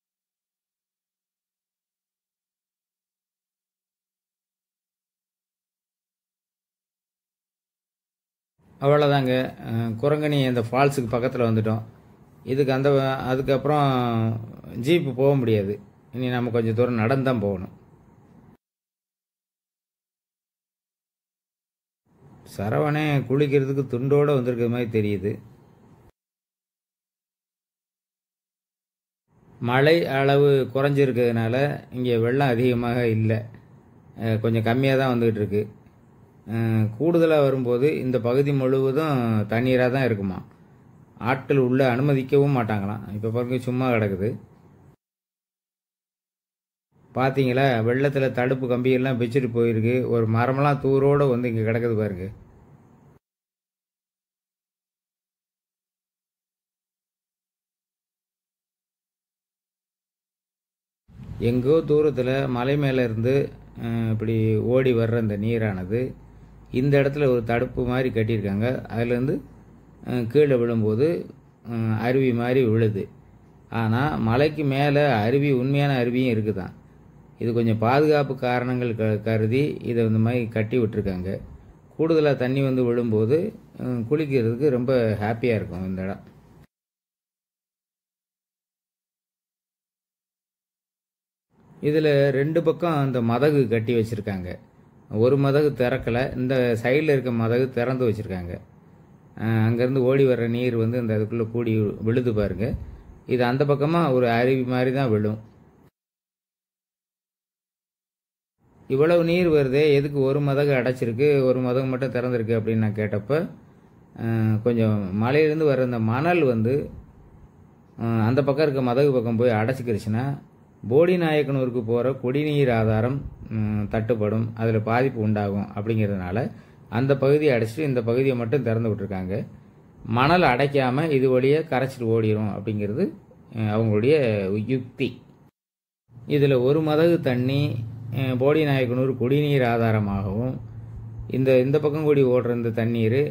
அவ்வளோதாங்க அஹ், குரங்கணி அந்த ஃபால்ஸுக்கு பக்கத்தில் வந்துட்டோம் இதுக்கு அந்த அதுக்கப்புறம் ஜீப்பு போக முடியாது இனி நம்ம கொஞ்சம் தூரம் நடந்து தான் போகணும் சரவணே குளிக்கிறதுக்கு துண்டோடு வந்திருக்கிற மாதிரி தெரியுது மழை அளவு குறைஞ்சிருக்கிறதுனால இங்கே வெள்ளம் அதிகமாக இல்லை அஹ், கொஞ்சம் கம்மியாக தான் வந்துகிட்டு இருக்கு கூடுதலாக வரும்போது இந்த பகுதி முழுவதும் தண்ணீராக தான் இருக்குமா ஆட்கள் உள்ளே அனுமதிக்கவும் மாட்டாங்களாம் இப்போ பாருங்க சும்மா கிடக்குது பார்த்தீங்களா வெள்ளத்தில் தடுப்பு கம்பியெல்லாம் வச்சுட்டு போயிருக்கு ஒரு மரமெல்லாம் தூரோடு வந்து இங்கே கிடக்குது பாருங்க எங்கோ தூரத்தில் மலை மேலே இருந்து அஹ், இப்படி ஓடி வர்ற இந்த நீரானது இந்த இடத்துல ஒரு தடுப்பு மாதிரி கட்டியிருக்காங்க அதுலேருந்து அஹ், கீழே விழும்போது அஹ், அருவி மாதிரி விழுது ஆனால் மலைக்கு மேலே அருவி உண்மையான அருவியும் இருக்குதான் இது கொஞ்சம் பாதுகாப்பு காரணங்கள் க கருதி இதை இந்த மாதிரி கட்டி விட்டுருக்காங்க கூடுதலாக தண்ணி வந்து விழும்போது அஹ், குளிக்கிறதுக்கு ரொம்ப ஹாப்பியாக இருக்கும் இந்த இடம் இதில் ரெண்டு பக்கம் அந்த மதகு கட்டி வச்சுருக்காங்க ஒரு மதகு திறக்கலை இந்த சைடில் இருக்க மதகு திறந்து வச்சுருக்காங்க அங்கேருந்து ஓடி வர்ற நீர் வந்து அந்த அதுக்குள்ளே கூடி விழுது பாருங்க இது அந்த பக்கமாக ஒரு அருவி மாதிரி தான் விழும் இவ்வளவு நீர் வருதே எதுக்கு ஒரு மதகு அடைச்சிருக்கு ஒரு மதகு மட்டும் திறந்திருக்கு அப்படின்னு நான் கேட்டப்ப அஹ், கொஞ்சம் மலையிலேருந்து வர அந்த மணல் வந்து அஹ், அந்த பக்கம் இருக்க மதகு பக்கம் போய் அடைச்சிக்கிருச்சுன்னா போடி நாயக்கனூருக்கு போகிற குடிநீர் ஆதாரம் ம், தட்டுப்படும் அதில் பாதிப்பு உண்டாகும் அப்படிங்கிறதுனால அந்த பகுதியை அடைச்சிட்டு இந்த பகுதியை மட்டும் திறந்து விட்டுருக்காங்க மணல் அடைக்காமல் இது வழியே கரைச்சிட்டு ஓடிரும் அப்படிங்கிறது அஹ், அவங்களுடைய யுக்தி இதில் ஒரு மதகு தண்ணி அஹ், போடி நாயக்கனூர் குடிநீர் ஆதாரமாகவும் இந்த இந்த பக்கம் கூடி ஓடுற இந்த தண்ணீர்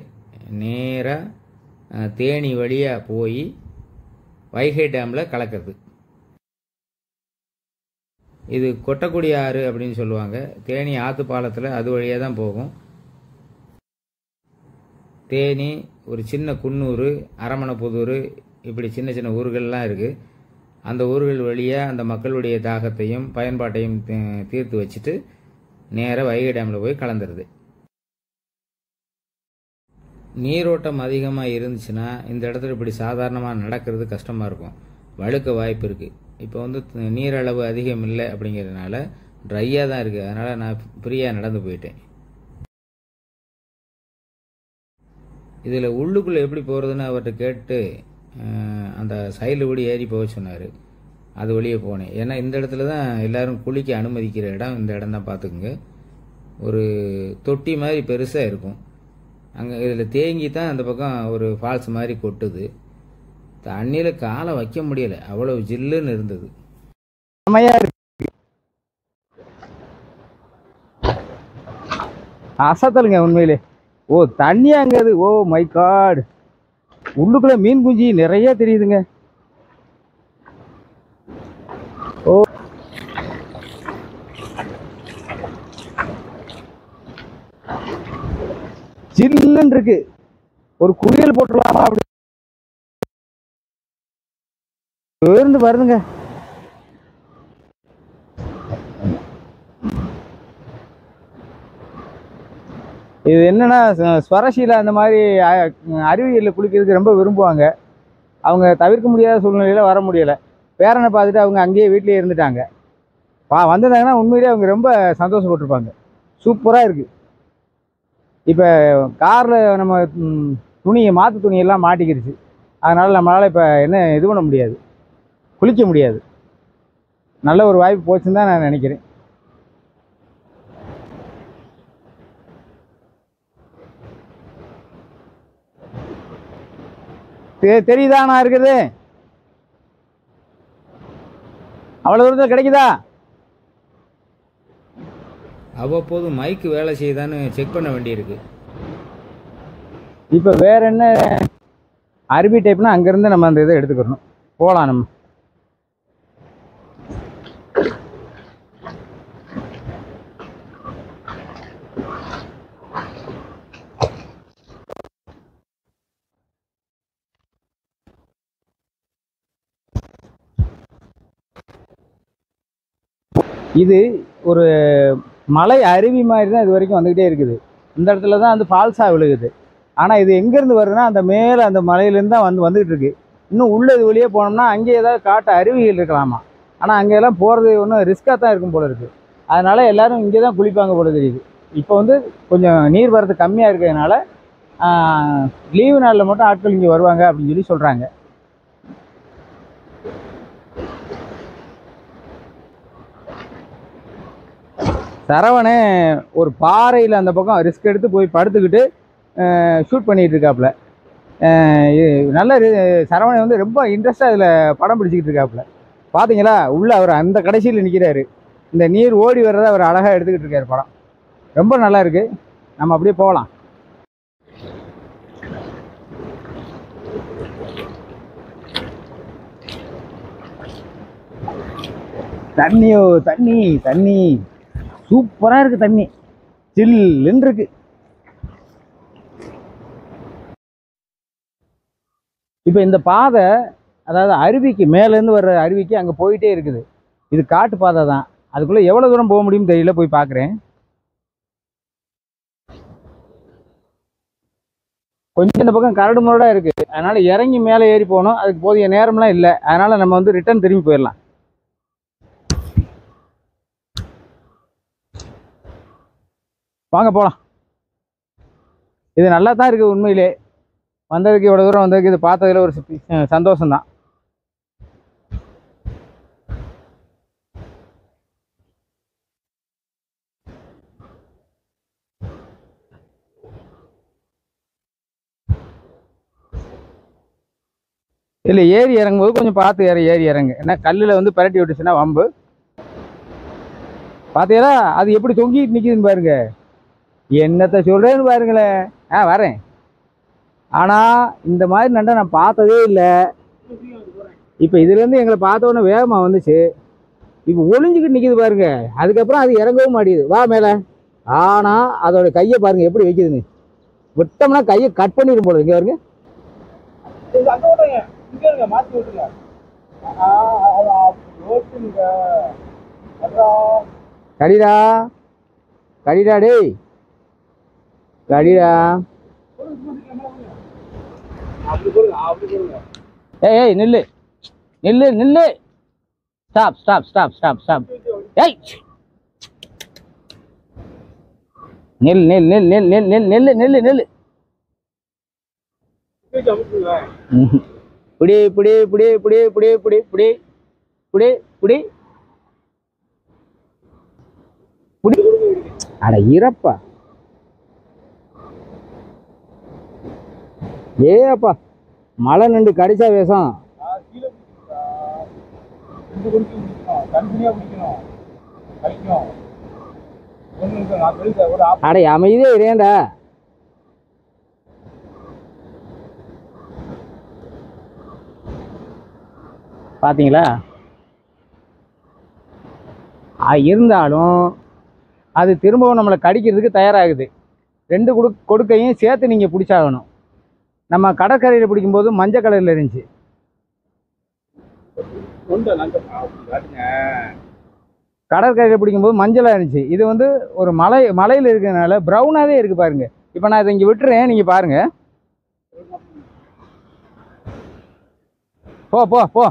நேராக தேனி வழியாக போய் வைகை டேமில் கலக்கிறது இது கொட்டக்குடி ஆறு அப்படின்னு சொல்லுவாங்க தேனி ஆத்து பாலத்தில் அது வழியாக தான் போகும் தேனி ஒரு சின்ன குன்னூர் அரமணப்புதூர் இப்படி சின்ன சின்ன ஊர்கள்லாம் இருக்குது அந்த ஊர்கள் வழியாக அந்த மக்களுடைய தாகத்தையும் பயன்பாட்டையும் தீ- தீர்த்து வச்சுட்டு நேராக வைகை டேமில் போய் கலந்துருது நீரோட்டம் அதிகமாக இருந்துச்சுன்னா இந்த இடத்துல இப்படி சாதாரணமாக நடக்கிறது கஷ்டமாக இருக்கும் வழுக்க வாய்ப்பு இருக்குது இப்போ வந்து த- நீரளவு அதிகம் இல்லை அப்படிங்கிறதுனால ட்ரையாக தான் இருக்குது அதனால் நான் ஃப்ரீயாக நடந்து போயிட்டேன் இதில் உள்ளுக்குள்ளே எப்படி போகிறதுன்னு அவர்கிட்ட கேட்டு அஹ், அந்த சைடில் வழி ஏறி போக சொன்னார் அது வழியே போனேன் ஏன்னா இந்த இடத்துல தான் எல்லாரும் குளிக்க அனுமதிக்கிற இடம் இந்த இடம் தான் பார்த்துக்குங்க ஒரு தொட்டி மாதிரி பெருசாக இருக்கும் அங்கே இதில் தேங்கி தான் அந்த பக்கம் ஒரு ஃபால்ஸ் மாதிரி கொட்டுது தண்ணியில் காலை வைக்க முடியல அவ்வளவு ஜில்லுன்னு இருந்தது செமையா இருக்கு அசத்தலுங்க உண்மையிலே ஓ தண்ணியாங்கிறது ஓ மை காட் உள்ளுக்குள்ள மீன் குஞ்சு நிறைய தெரியுதுங்க ஓ சில்லுன்னு இருக்கு ஒரு குளியல் போட்டுடலாமா அப்படி இருந்து வருதுங்க இது என்னன்னா ச- ஸ்வரஷில அந்த மாதிரி அ- அருவிகளில் குளிக்கிறதுக்கு ரொம்ப விரும்புவாங்க அவங்க தவிர்க்க முடியாத சூழ்நிலையில வர முடியல பேரனை பார்த்துட்டு அவங்க அங்கேயே வீட்டிலேயே இருந்துட்டாங்க பா வந்திருந்தாங்கன்னா உண்மையிலேயே அவங்க ரொம்ப சந்தோஷப்பட்டிருப்பாங்க சூப்பராக இருக்கு இப்போ காரில் நம்ம ம், துணியை மாற்று துணியெல்லாம் மாட்டிக்கிடுச்சு அதனால் நம்மளால் இப்போ என்ன இது பண்ண முடியாது குளிக்க முடியாது நல்ல ஒரு வாய்ப்பு போச்சுன்னு தான் நான் நினைக்கிறேன் தெ- தெரியுதா நான் இருக்கிறது அவ்வளோ தூரத்தில் கிடைக்குதா அவ்வப்போது மைக்கு வேலை செய்யுதான்னு செக் பண்ண வேண்டியிருக்கு இப்போ வேற என்ன அருவி டைப்னா அங்கேருந்து நம்ம அந்த இதை எடுத்துக்கிறணும் போகலாம் நம்ம இது ஒரு மலை அருவி மாதிரி தான் இது வரைக்கும் வந்துக்கிட்டே இருக்குது இந்த இடத்துல தான் வந்து ஃபால்ஸாக விழுகுது ஆனால் இது எங்கேருந்து வருதுன்னா அந்த மேலே அந்த மலையிலேருந்து தான் வந்து வந்துகிட்டு இருக்கு இன்னும் உள்ள இது வழியே போனோம்னா அங்கே ஏதாவது காட்டு அருவிகள் இருக்கலாமா ஆனால் அங்கெல்லாம் போகிறது ஒன்றும் ரிஸ்க்காக தான் இருக்கும் போல இருக்குது அதனால எல்லாரும் இங்கே தான் குளிப்பாங்க போல தெரியுது இப்போ வந்து கொஞ்சம் நீர் வரது கம்மியாக இருக்கிறதுனால லீவு நாளில் மட்டும் ஆட்கள் இங்கே வருவாங்க அப்படின்னு சொல்லி சொல்கிறாங்க சரவணே ஒரு பாறையில் அந்த பக்கம் ரிஸ்க் எடுத்து போய் படுத்துக்கிட்டு ஷூட் பண்ணிட்டு இருக்காப்புல அஹ் இது நல்ல ரி- சரவணன் வந்து ரொம்ப இன்ட்ரெஸ்டாக இதில் படம் பிடிச்சிக்கிட்டு இருக்காப்புல பார்த்தீங்களா உள்ள அவர் அந்த கடைசியில் நிற்கிறாரு இந்த நீர் ஓடி வர்றதை அவர் அழகாக எடுத்துக்கிட்டு இருக்காரு படம் ரொம்ப நல்லா இருக்கு நம்ம அப்படியே போகலாம் தண்ணியோ தண்ணி தண்ணி சூப்பராக இருக்கு தண்ணி சில்லுன்னு இருக்கு இப்போ இந்த பாதை அதாவது அருவிக்கு மேலேருந்து வர்ற அருவிக்கு அங்கே போயிட்டே இருக்குது இது காட்டு பாதை தான் அதுக்குள்ளே எவ்வளோ தூரம் போக முடியும்னு தெரியல போய் பார்க்குறேன் கொஞ்சம் இந்த பக்கம் கரடு முரடாக இருக்குது அதனால் இறங்கி மேலே ஏறி போகணும் அதுக்கு போதிய நேரம்லாம் இல்லை அதனால் நம்ம வந்து ரிட்டர்ன் திரும்பி போயிடலாம் வாங்க போகலாம் இது நல்லா தான் இருக்குது உண்மையிலே வந்ததுக்கு இவ்வளோ தூரம் வந்ததுக்கு இது பார்த்ததுல ஒரு சந்தோஷம் தான் இல்லை ஏறி இறங்கும்போது கொஞ்சம் பார்த்து ஏறி ஏறி இறங்கு ஏன்னா கல்லில் வந்து பரட்டி விட்டுச்சுன்னா வம்பு பார்த்தீங்களா அது எப்படி தொங்கிட்டு நிற்கிதுன்னு பாருங்க என்னத்தை சொல்கிறேன்னு பாருங்களேன் ஆ வரேன் ஆனால் இந்த மாதிரி நண்டை நான் பார்த்ததே இல்லை இப்போ இதுலேருந்து எங்களை பார்த்த உடனே வேகமாக வந்துச்சு இப்போ ஒளிஞ்சுக்கிட்டு நிற்கிது பாருங்க அதுக்கப்புறம் அது இறங்கவும் மாட்டேங்குது வா மேலே ஆனால் அதோட கையை பாருங்க எப்படி வைக்குதுன்னு விட்டோம்னா கையை கட் பண்ணிடும் போல இங்கே பாருங்க கடிடா கடிடா டேய் கடிடா ஏய் ஏய் நில்லு நில்லு நில்லு stop stop stop stop stop ஏய் நில் நில் நில் நில் நில் நில் நில்லு நில்லு நில்லு ம்ஹும். புடி புடி புடி புடி புடி புடி புடி புடி புடி புடி அட இறப்பா ஏ அப்பா மழை நின்று கடிச்சா வேஷம் அடே அமைதியே இரேண்டா பாத்தீங்களா ஆ, இருந்தாலும் அது திரும்பவும் நம்மளை கடிக்கிறதுக்கு தயாராகுது ரெண்டு கொடு கொடுக்கையும் சேர்த்து நீங்கள் பிடிச்சாகணும் நம்ம கடற்கரையில் பிடிக்கும்போது மஞ்சள் கலரில் இருந்துச்சு கடற்கரையில் பிடிக்கும்போது மஞ்சளாக இருந்துச்சு இது வந்து ஒரு மலை மலையில் இருக்கிறதுனால ப்ரௌனாகவே இருக்குது பாருங்க இப்போ நான் இதை இங்கே விட்டுறேன் நீங்கள் பாருங்க போ போ போ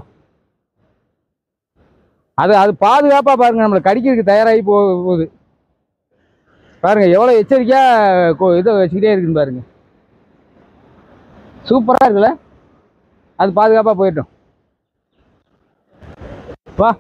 அது அது பாதுகாப்பாக பாருங்க நம்மளை கடிக்கிறதுக்கு தயாராகி போ போகுது பாருங்க எவ்வளோ எச்சரிக்கையாக இதை வச்சுக்கிட்டே இருக்குன்னு பாருங்க சூப்பராக இருக்குல்ல அது பாதுகாப்பாக போயிட்டோம் வா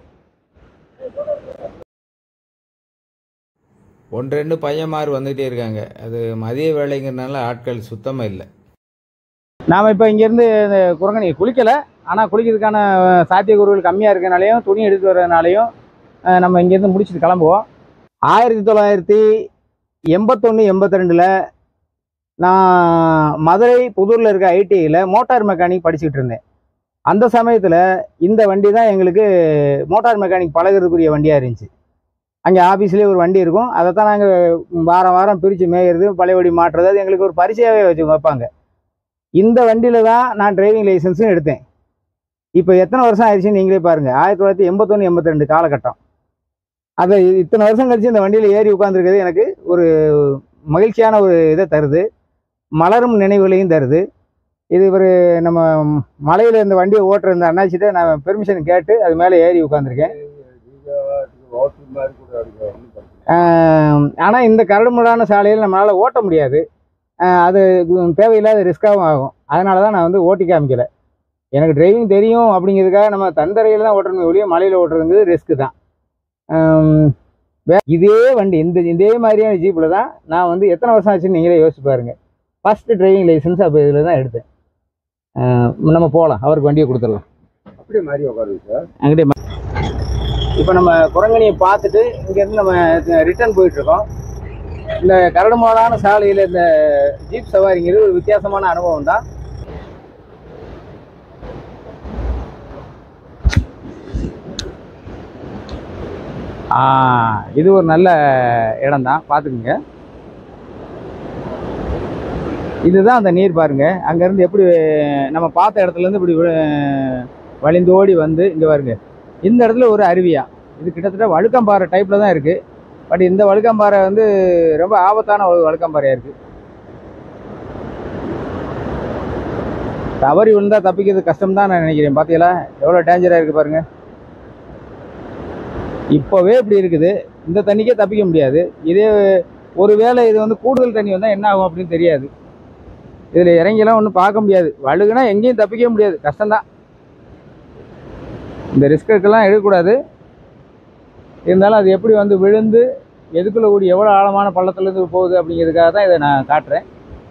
ஒன்று ரெண்டு பையன்மார் வந்துகிட்டே இருக்காங்க அது மதிய வேலைங்கிறனால ஆட்கள் சுத்தமாக இல்லை நாம் இப்போ இங்கேருந்து இந்த குரங்கணி குளிக்கலை ஆனால் குளிக்கிறதுக்கான அஹ், சாத்தியக்கூறுகள் கம்மியாக இருக்கனாலையும் துணி எடுத்து வர்றதுனாலையும் அஹ், நம்ம இங்கேருந்து முடிச்சுட்டு கிளம்புவோம் ஆயிரத்தி தொள்ளாயிரத்தி எண்பத்தொன்று எண்பத்தி ரெண்டில் நான் மதுரை புதூரில் இருக்க ஐடிஐயில் மோட்டார் மெக்கானிக் படிச்சுக்கிட்டு இருந்தேன் அந்த சமயத்தில் இந்த வண்டி தான் எங்களுக்கு மோட்டார் மெக்கானிக் பழகுறதுக்குரிய வண்டியாக இருந்துச்சு அங்கே ஆஃபீஸ்லேயே ஒரு வண்டி இருக்கும் அதை தான் நாங்கள் வாரம் வாரம் பிரித்து மேய்கிறது பழையபடி மாட்டுறது அது எங்களுக்கு ஒரு பரிசையாகவே வச்சு வைப்பாங்க இந்த வண்டியில் தான் நான் டிரைவிங் லைசன்ஸும் எடுத்தேன் இப்போ எத்தனை வருஷம் ஆயிடுச்சுன்னு நீங்களே பாருங்கள் ஆயிரத்தி தொள்ளாயிரத்தி எண்பத்தொன்று எண்பத்தி ரெண்டு காலகட்டம் அதை இத்தனை வருஷம் கழிச்சு இந்த வண்டியில் ஏறி உட்காந்துருக்கிறது எனக்கு ஒரு மகிழ்ச்சியான ஒரு இதை தருது மலரும் நினைவுகளையும் தருது இது ஒரு நம்ம மலையில் இந்த வண்டியை ஓட்டுற இந்த அண்ணாச்சிட்ட நான் பெர்மிஷன் கேட்டு அது மேலே ஏறி உட்காந்துருக்கேன் ஆனால் இந்த கரடுமுரடான சாலையில் நம்மளால் ஓட்ட முடியாது ஆஹ் அது தேவையில்லாத ரிஸ்க்காகவும் ஆகும் அதனால தான் நான் வந்து ஓட்டி காமிக்கல எனக்கு டிரைவிங் தெரியும் அப்படிங்கிறதுக்காக நம்ம தந்தரையில் தான் ஓட்டணும் ஒழிய மலையில் ஓட்டுறதுங்கிறது ரிஸ்க்கு தான் ஆம், வே- இதே வண்டி இந்த இதே மாதிரியான ஜீப்பில் தான் நான் வந்து எத்தனை வருஷம் ஆச்சுன்னு நீங்களே யோசிச்சு பாருங்க ஃபஸ்ட்டு டிரைவிங் லைசன்ஸ் அப்போ இதில் தான் எடுத்தேன் ஆஹ் நம்ம போகலாம் அவருக்கு வண்டியை கொடுத்துடலாம் அப்படியே மாதிரி உட்காருங்க சார் அங்கிட்டே இப்போ நம்ம குரங்கணியை பார்த்துட்டு இங்கேருந்து நம்ம ரிட்டர்ன் போயிட்டுருக்கோம் இந்த கரடுமுரடான சாலையில் இந்த ஜீப் சவாரிங்கிறது ஒரு வித்தியாசமான அனுபவம் தான் ஆ, இது ஒரு நல்ல இடம் தான் பார்த்துக்குங்க இதுதான் அந்த நீர் பாருங்க அங்கேருந்து எப்படி நம்ம பார்த்த இடத்துலேருந்து இப்படி வி- வழிந்தோடி வந்து இங்கே பாருங்க இந்த இடத்துல ஒரு அருவியா இது கிட்டத்தட்ட வழுக்கம்பாறை டைப்பில் தான் இருக்குது பட் இந்த வழுக்கம்பாறை வந்து ரொம்ப ஆபத்தான ஒரு வழுக்கம்பாறையாக இருக்குது தவறி விழுந்தா தப்பிக்கிறது கஷ்டம் தான் நான் நினைக்கிறேன் பார்த்தீங்களா எவ்வளோ டேஞ்சராக இருக்குது பாருங்க இப்போவே இப்படி இருக்குது இந்த தண்ணிக்கே தப்பிக்க முடியாது இதே ஒருவேளை இது வந்து கூடுதல் தண்ணி வந்தால் என்ன ஆகும் அப்படின்னு தெரியாது இதில் இறங்கிலாம் ஒன்றும் பார்க்க முடியாது வழுகுனா எங்கேயும் தப்பிக்க முடியாது கஷ்டம்தான் இந்த ரிஸ்க்குக்கெல்லாம் எடுக்கக்கூடாது இருந்தாலும் அது எப்படி வந்து விழுந்து எதுக்குள்ள கூடி எவ்வளோ ஆழமான பள்ளத்துலேருந்து போகுது அப்படிங்கிறதுக்காக தான் இதை நான் காட்டுறேன்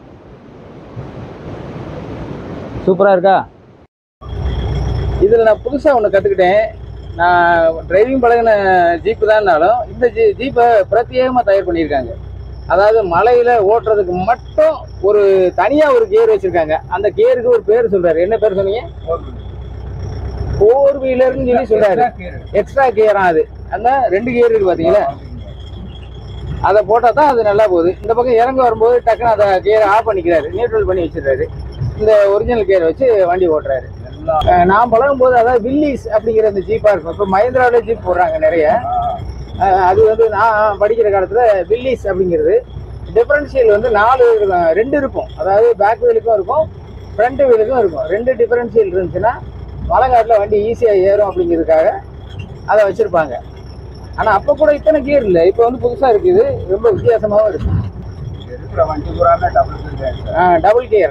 சூப்பராக இருக்கா இதில் நான் புதுசாக ஒன்று கற்றுக்கிட்டேன் நான் டிரைவிங் பழகின ஜீப்பு தான்னாலும் இந்த ஜீ ஜீப்பை பிரத்யேகமாக தயார் பண்ணியிருக்காங்க அதாவது மலையில் ஓட்டுறதுக்கு மட்டும் ஒரு தனியாக ஒரு கியர் வச்சுருக்காங்க அந்த கியருக்கு ஒரு பேர் சொல்கிறாரு என்ன பேர் சொன்னீங்க ஃபோர் வீலர்னு சொல்லி சொல்கிறாரு எக்ஸ்ட்ரா கியரா அது அந்த ரெண்டு கியர் இருக்கு பார்த்தீங்களா அதை போட்டால் தான் அது நல்லா போகுது இந்த பக்கம் இறங்க வரும்போது டக்குன்னு அதை கியரை ஆஃப் பண்ணிக்கிறாரு நியூட்ரல் பண்ணி வச்சிடுறாரு இந்த ஒரிஜினல் கியரை வச்சு வண்டி ஓட்டுறாரு அஹ் நான் பழகும் போது அதாவது வில்லிஸ் அப்படிங்கிற அந்த ஜீப்பாக இருக்கும் இப்போ மஹிந்திராவிலே ஜீப் போடுறாங்க நிறைய அஹ் அது வந்து நான் படிக்கிற காலத்தில் வில்லிஸ் அப்படிங்கிறது டிஃபரன்ஷியல் வந்து நாலு இருக்கும். ரெண்டு இருக்கும் அதாவது பேக் வீலுக்கும் இருக்கும் ஃப்ரண்ட் வீலுக்கும் இருக்கும் ரெண்டு டிஃபரன்ஷியல் இருந்துச்சுன்னா மலைக்காட்டில் வண்டி ஈஸியாக ஏறும் அப்படிங்கிறதுக்காக அதை வச்சுருப்பாங்க ஆனால் அப்போ கூட இத்தனை கியர் இல்லை இப்போ வந்து புதுசாக இருக்குது ரொம்ப வித்தியாசமாகவும் இருக்கு இருக்கிற வண்டி பூராமே டபுள் கியர் டபுள் கியர்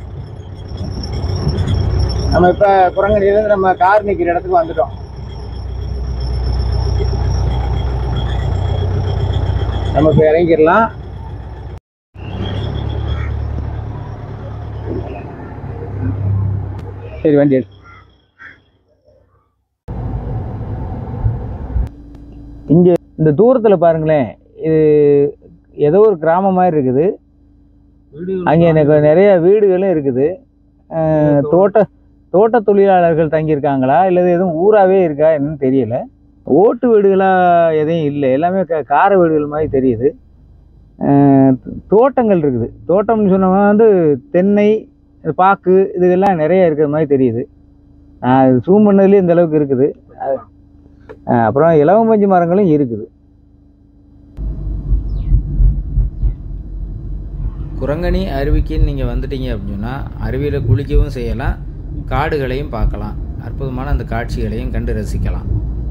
நம்ம இப்போ குரங்கணிலேருந்து நம்ம கார் நிற்கிற இடத்துக்கு வந்துட்டோம் நம்ம இப்போ இறங்கிடலாம் சரி வண்டி எடு இங்கே இந்த தூரத்தில் பாருங்களேன் இது ஏதோ ஒரு கிராமம் மாதிரி இருக்குது அங்கே எனக்கு நிறைய வீடுகளும் இருக்குது அஹ், தோட்ட தோட்ட தொழிலாளர்கள் தங்கியிருக்காங்களா இல்லை எதுவும் ஊராகவே இருக்கா என்னன்னு தெரியல ஓட்டு வீடுகளாக எதையும் இல்லை எல்லாமே க கார வீடுகள் மாதிரி தெரியுது அஹ், தோட்டங்கள் இருக்குது தோட்டம்னு சொன்னவங்க வந்து தென்னை இது பாக்கு இதுகெல்லாம் நிறைய இருக்கிற மாதிரி தெரியுது நான் ஜூம் பண்ணதுலேயே இந்த அளவுக்கு இருக்குது அது- அஹ், அப்புறம் இலவம்பஞ்சு மரங்களும் இருக்குது குரங்கணி அருவிக்குன்னு நீங்கள் வந்துட்டீங்க அப்படின்னா அருவியில் குளிக்கவும் செய்யலாம் காடுகளையும் பார்க்கலாம் அற்புதமான அந்த காட்சிகளையும் கண்டு ரசிக்கலாம்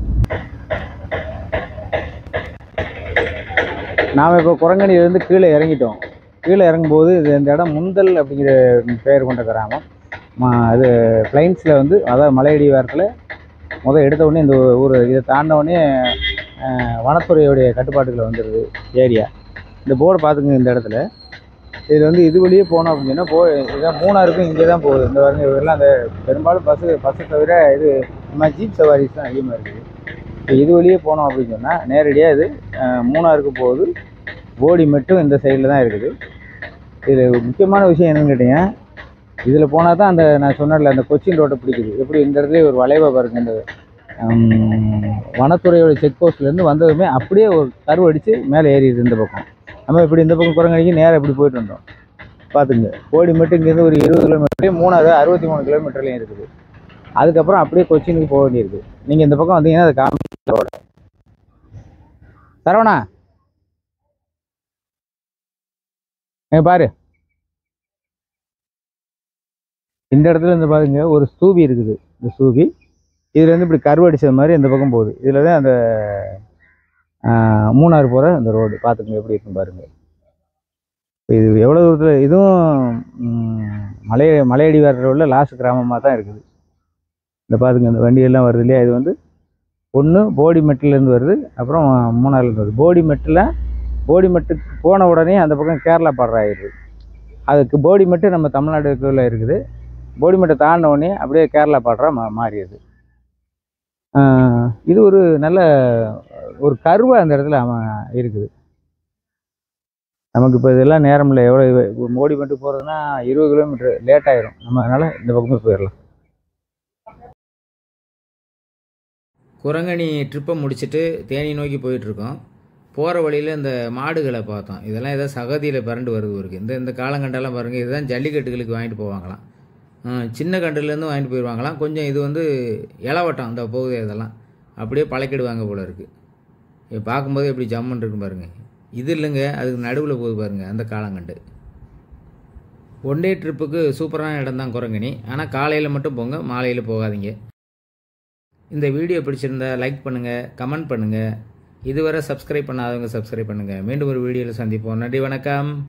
நாம் இப்போ குரங்கணியிலேருந்து கீழே இறங்கிட்டோம் கீழே இறங்கும்போது இது இந்த இடம் முந்தல் அப்படிங்கிற பெயர் கொண்ட கிராமம் ம- இது பிளைன்ஸில் வந்து அதாவது மலையடி வாரத்தில் முதல் எடுத்த உடனே இந்த ஊர் இதை தாண்டின உடனே அஹ், வனத்துறையுடைய கட்டுப்பாட்டுக்குள்ள வந்துடுது ஏரியா இந்த போர்டை பார்த்துங்க இந்த இடத்துல இது வந்து இது வழியே போனோம் அப்படின்னா போ இதான் மூணாருக்கும் இங்கே தான் போகுது இந்த வரங்க இதெல்லாம் அந்த பெரும்பாலும் பஸ்ஸு பஸ்ஸை தவிர இது இந்த மாதிரி ஜீப் சவாரிஸ் தான் அதிகமாக இருக்குது இப்போ இது வழியே போனோம் அப்படின்னு சொன்னால் நேரடியாக இது அஹ், மூணாருக்கு போகுது போடி மட்டும் இந்த சைடில் தான் இருக்குது இதில் முக்கியமான விஷயம் என்னன்னு கேட்டிங்க இதில் போனால் தான் அந்த நான் சொன்னேன்ல அந்த கொச்சின் ரோட்டை பிடிக்குது எப்படி இந்த இடத்துல ஒரு வளைவை பாருங்க இந்த ஹம், வனத்துறையோட செக் போஸ்ட்லேருந்து வந்ததுமே அப்படியே ஒரு கருவு அடித்து மேலே ஏறிடுது இந்த பக்கம் நம்ம இப்படி இந்த பக்கம் குரங்கணிக்கு நேராக இப்படி போயிட்டு வந்தோம் பார்த்துங்க போடி மட்டும் இங்கேருந்து ஒரு இருபது கிலோமீட்டர்லேயும் மூணாவது அறுபத்தி மூணு கிலோமீட்டர்லேயும் இருக்குது அதுக்கப்புறம் அப்படியே கொச்சினுக்கு போக வேண்டியிருக்கு நீங்கள் இந்த பக்கம் வந்தீங்கன்னா அது காமிச்சு ரோடு சரவணா எங்க பாரு இந்த இடத்துல இருந்து பாருங்க ஒரு ஸ்தூபி இருக்குது இந்த ஸ்தூபி இதுல இருந்து இப்படி கருவடிச்சது மாதிரி இந்த பக்கம் போகுது இதுல தான் அந்த ஆஹ், மூணாறு போற அந்த ரோடு பார்த்துக்கங்க எப்படி இருக்குன்னு பாருங்க இது எவ்வளோ தூரத்தில் இதுவும் ம், மலை மலையடி வர ரோடில் லாஸ்ட் கிராமமாக தான் இருக்குது இந்த பாருங்க இந்த வண்டியெல்லாம் வருது இல்லையா இது வந்து ஒன்று போடி மெட்டிலேருந்து வருது அப்புறம் மூணாறுலேருந்து வருது போடி மெட்டில் போடி மெட்டுக்கு போன உடனே அந்த பக்கம் கேரளா பார்டர் ஆயிடுது அதுக்கு போடி மெட்டு நம்ம தமிழ்நாடுக்குள்ளே இருக்குது போடி மெட்டை தாண்டின உடனே அப்படியே கேரளா பார்டராக மா மாறிடுது ஆஹ் இது ஒரு நல்ல ஒரு கருவை அந்த இடத்துல அவன் இருக்குது நமக்கு இப்போ இதெல்லாம் நேரம் இல்லை எவ்வளோ மோடி மட்டும் போகிறதுனா இருபது கிலோமீட்டர் லேட் ஆயிரும் நம்ம அதனால் இந்த பக்கமே போயிடலாம் குரங்கணி ட்ரிப்பை முடிச்சுட்டு தேனி நோக்கி போயிட்டுருக்கோம் போகிற வழியில் இந்த மாடுகளை பார்த்தோம் இதெல்லாம் ஏதோ சகதியில் பிறண்டு வருது இருக்கு இந்த இந்த காலங்கண்டெல்லாம் பாருங்கள் இதுதான் ஜல்லிக்கட்டுகளுக்கு வாங்கிட்டு போவாங்களாம் ஆ, சின்ன கண்டுலேருந்து வாங்கிட்டு போயிடுவாங்களாம் கொஞ்சம் இது வந்து இளவட்டம் இந்த போகுது இதெல்லாம் அப்படியே பழக்கிடுவாங்க போல இருக்குது இது பார்க்கும்போது எப்படி ஜம்முன்னு இருக்கு பாருங்கள் இது இல்லைங்க அதுக்கு நடுவில் போகுது பாருங்கள் அந்த காலங்கண்டு ஒன் டே ட்ரிப்புக்கு சூப்பரான இடம் தான் குரங்கணி ஆனால் காலையில் மட்டும் போங்க மாலையில் போகாதீங்க இந்த வீடியோ பிடிச்சிருந்தா லைக் பண்ணுங்கள் கமெண்ட் பண்ணுங்கள் இதுவரை சப்ஸ்கிரைப் பண்ணாதவங்க சப்ஸ்கிரைப் பண்ணுங்கள் மீண்டும் ஒரு வீடியோவில் சந்திப்போம் நன்றி வணக்கம்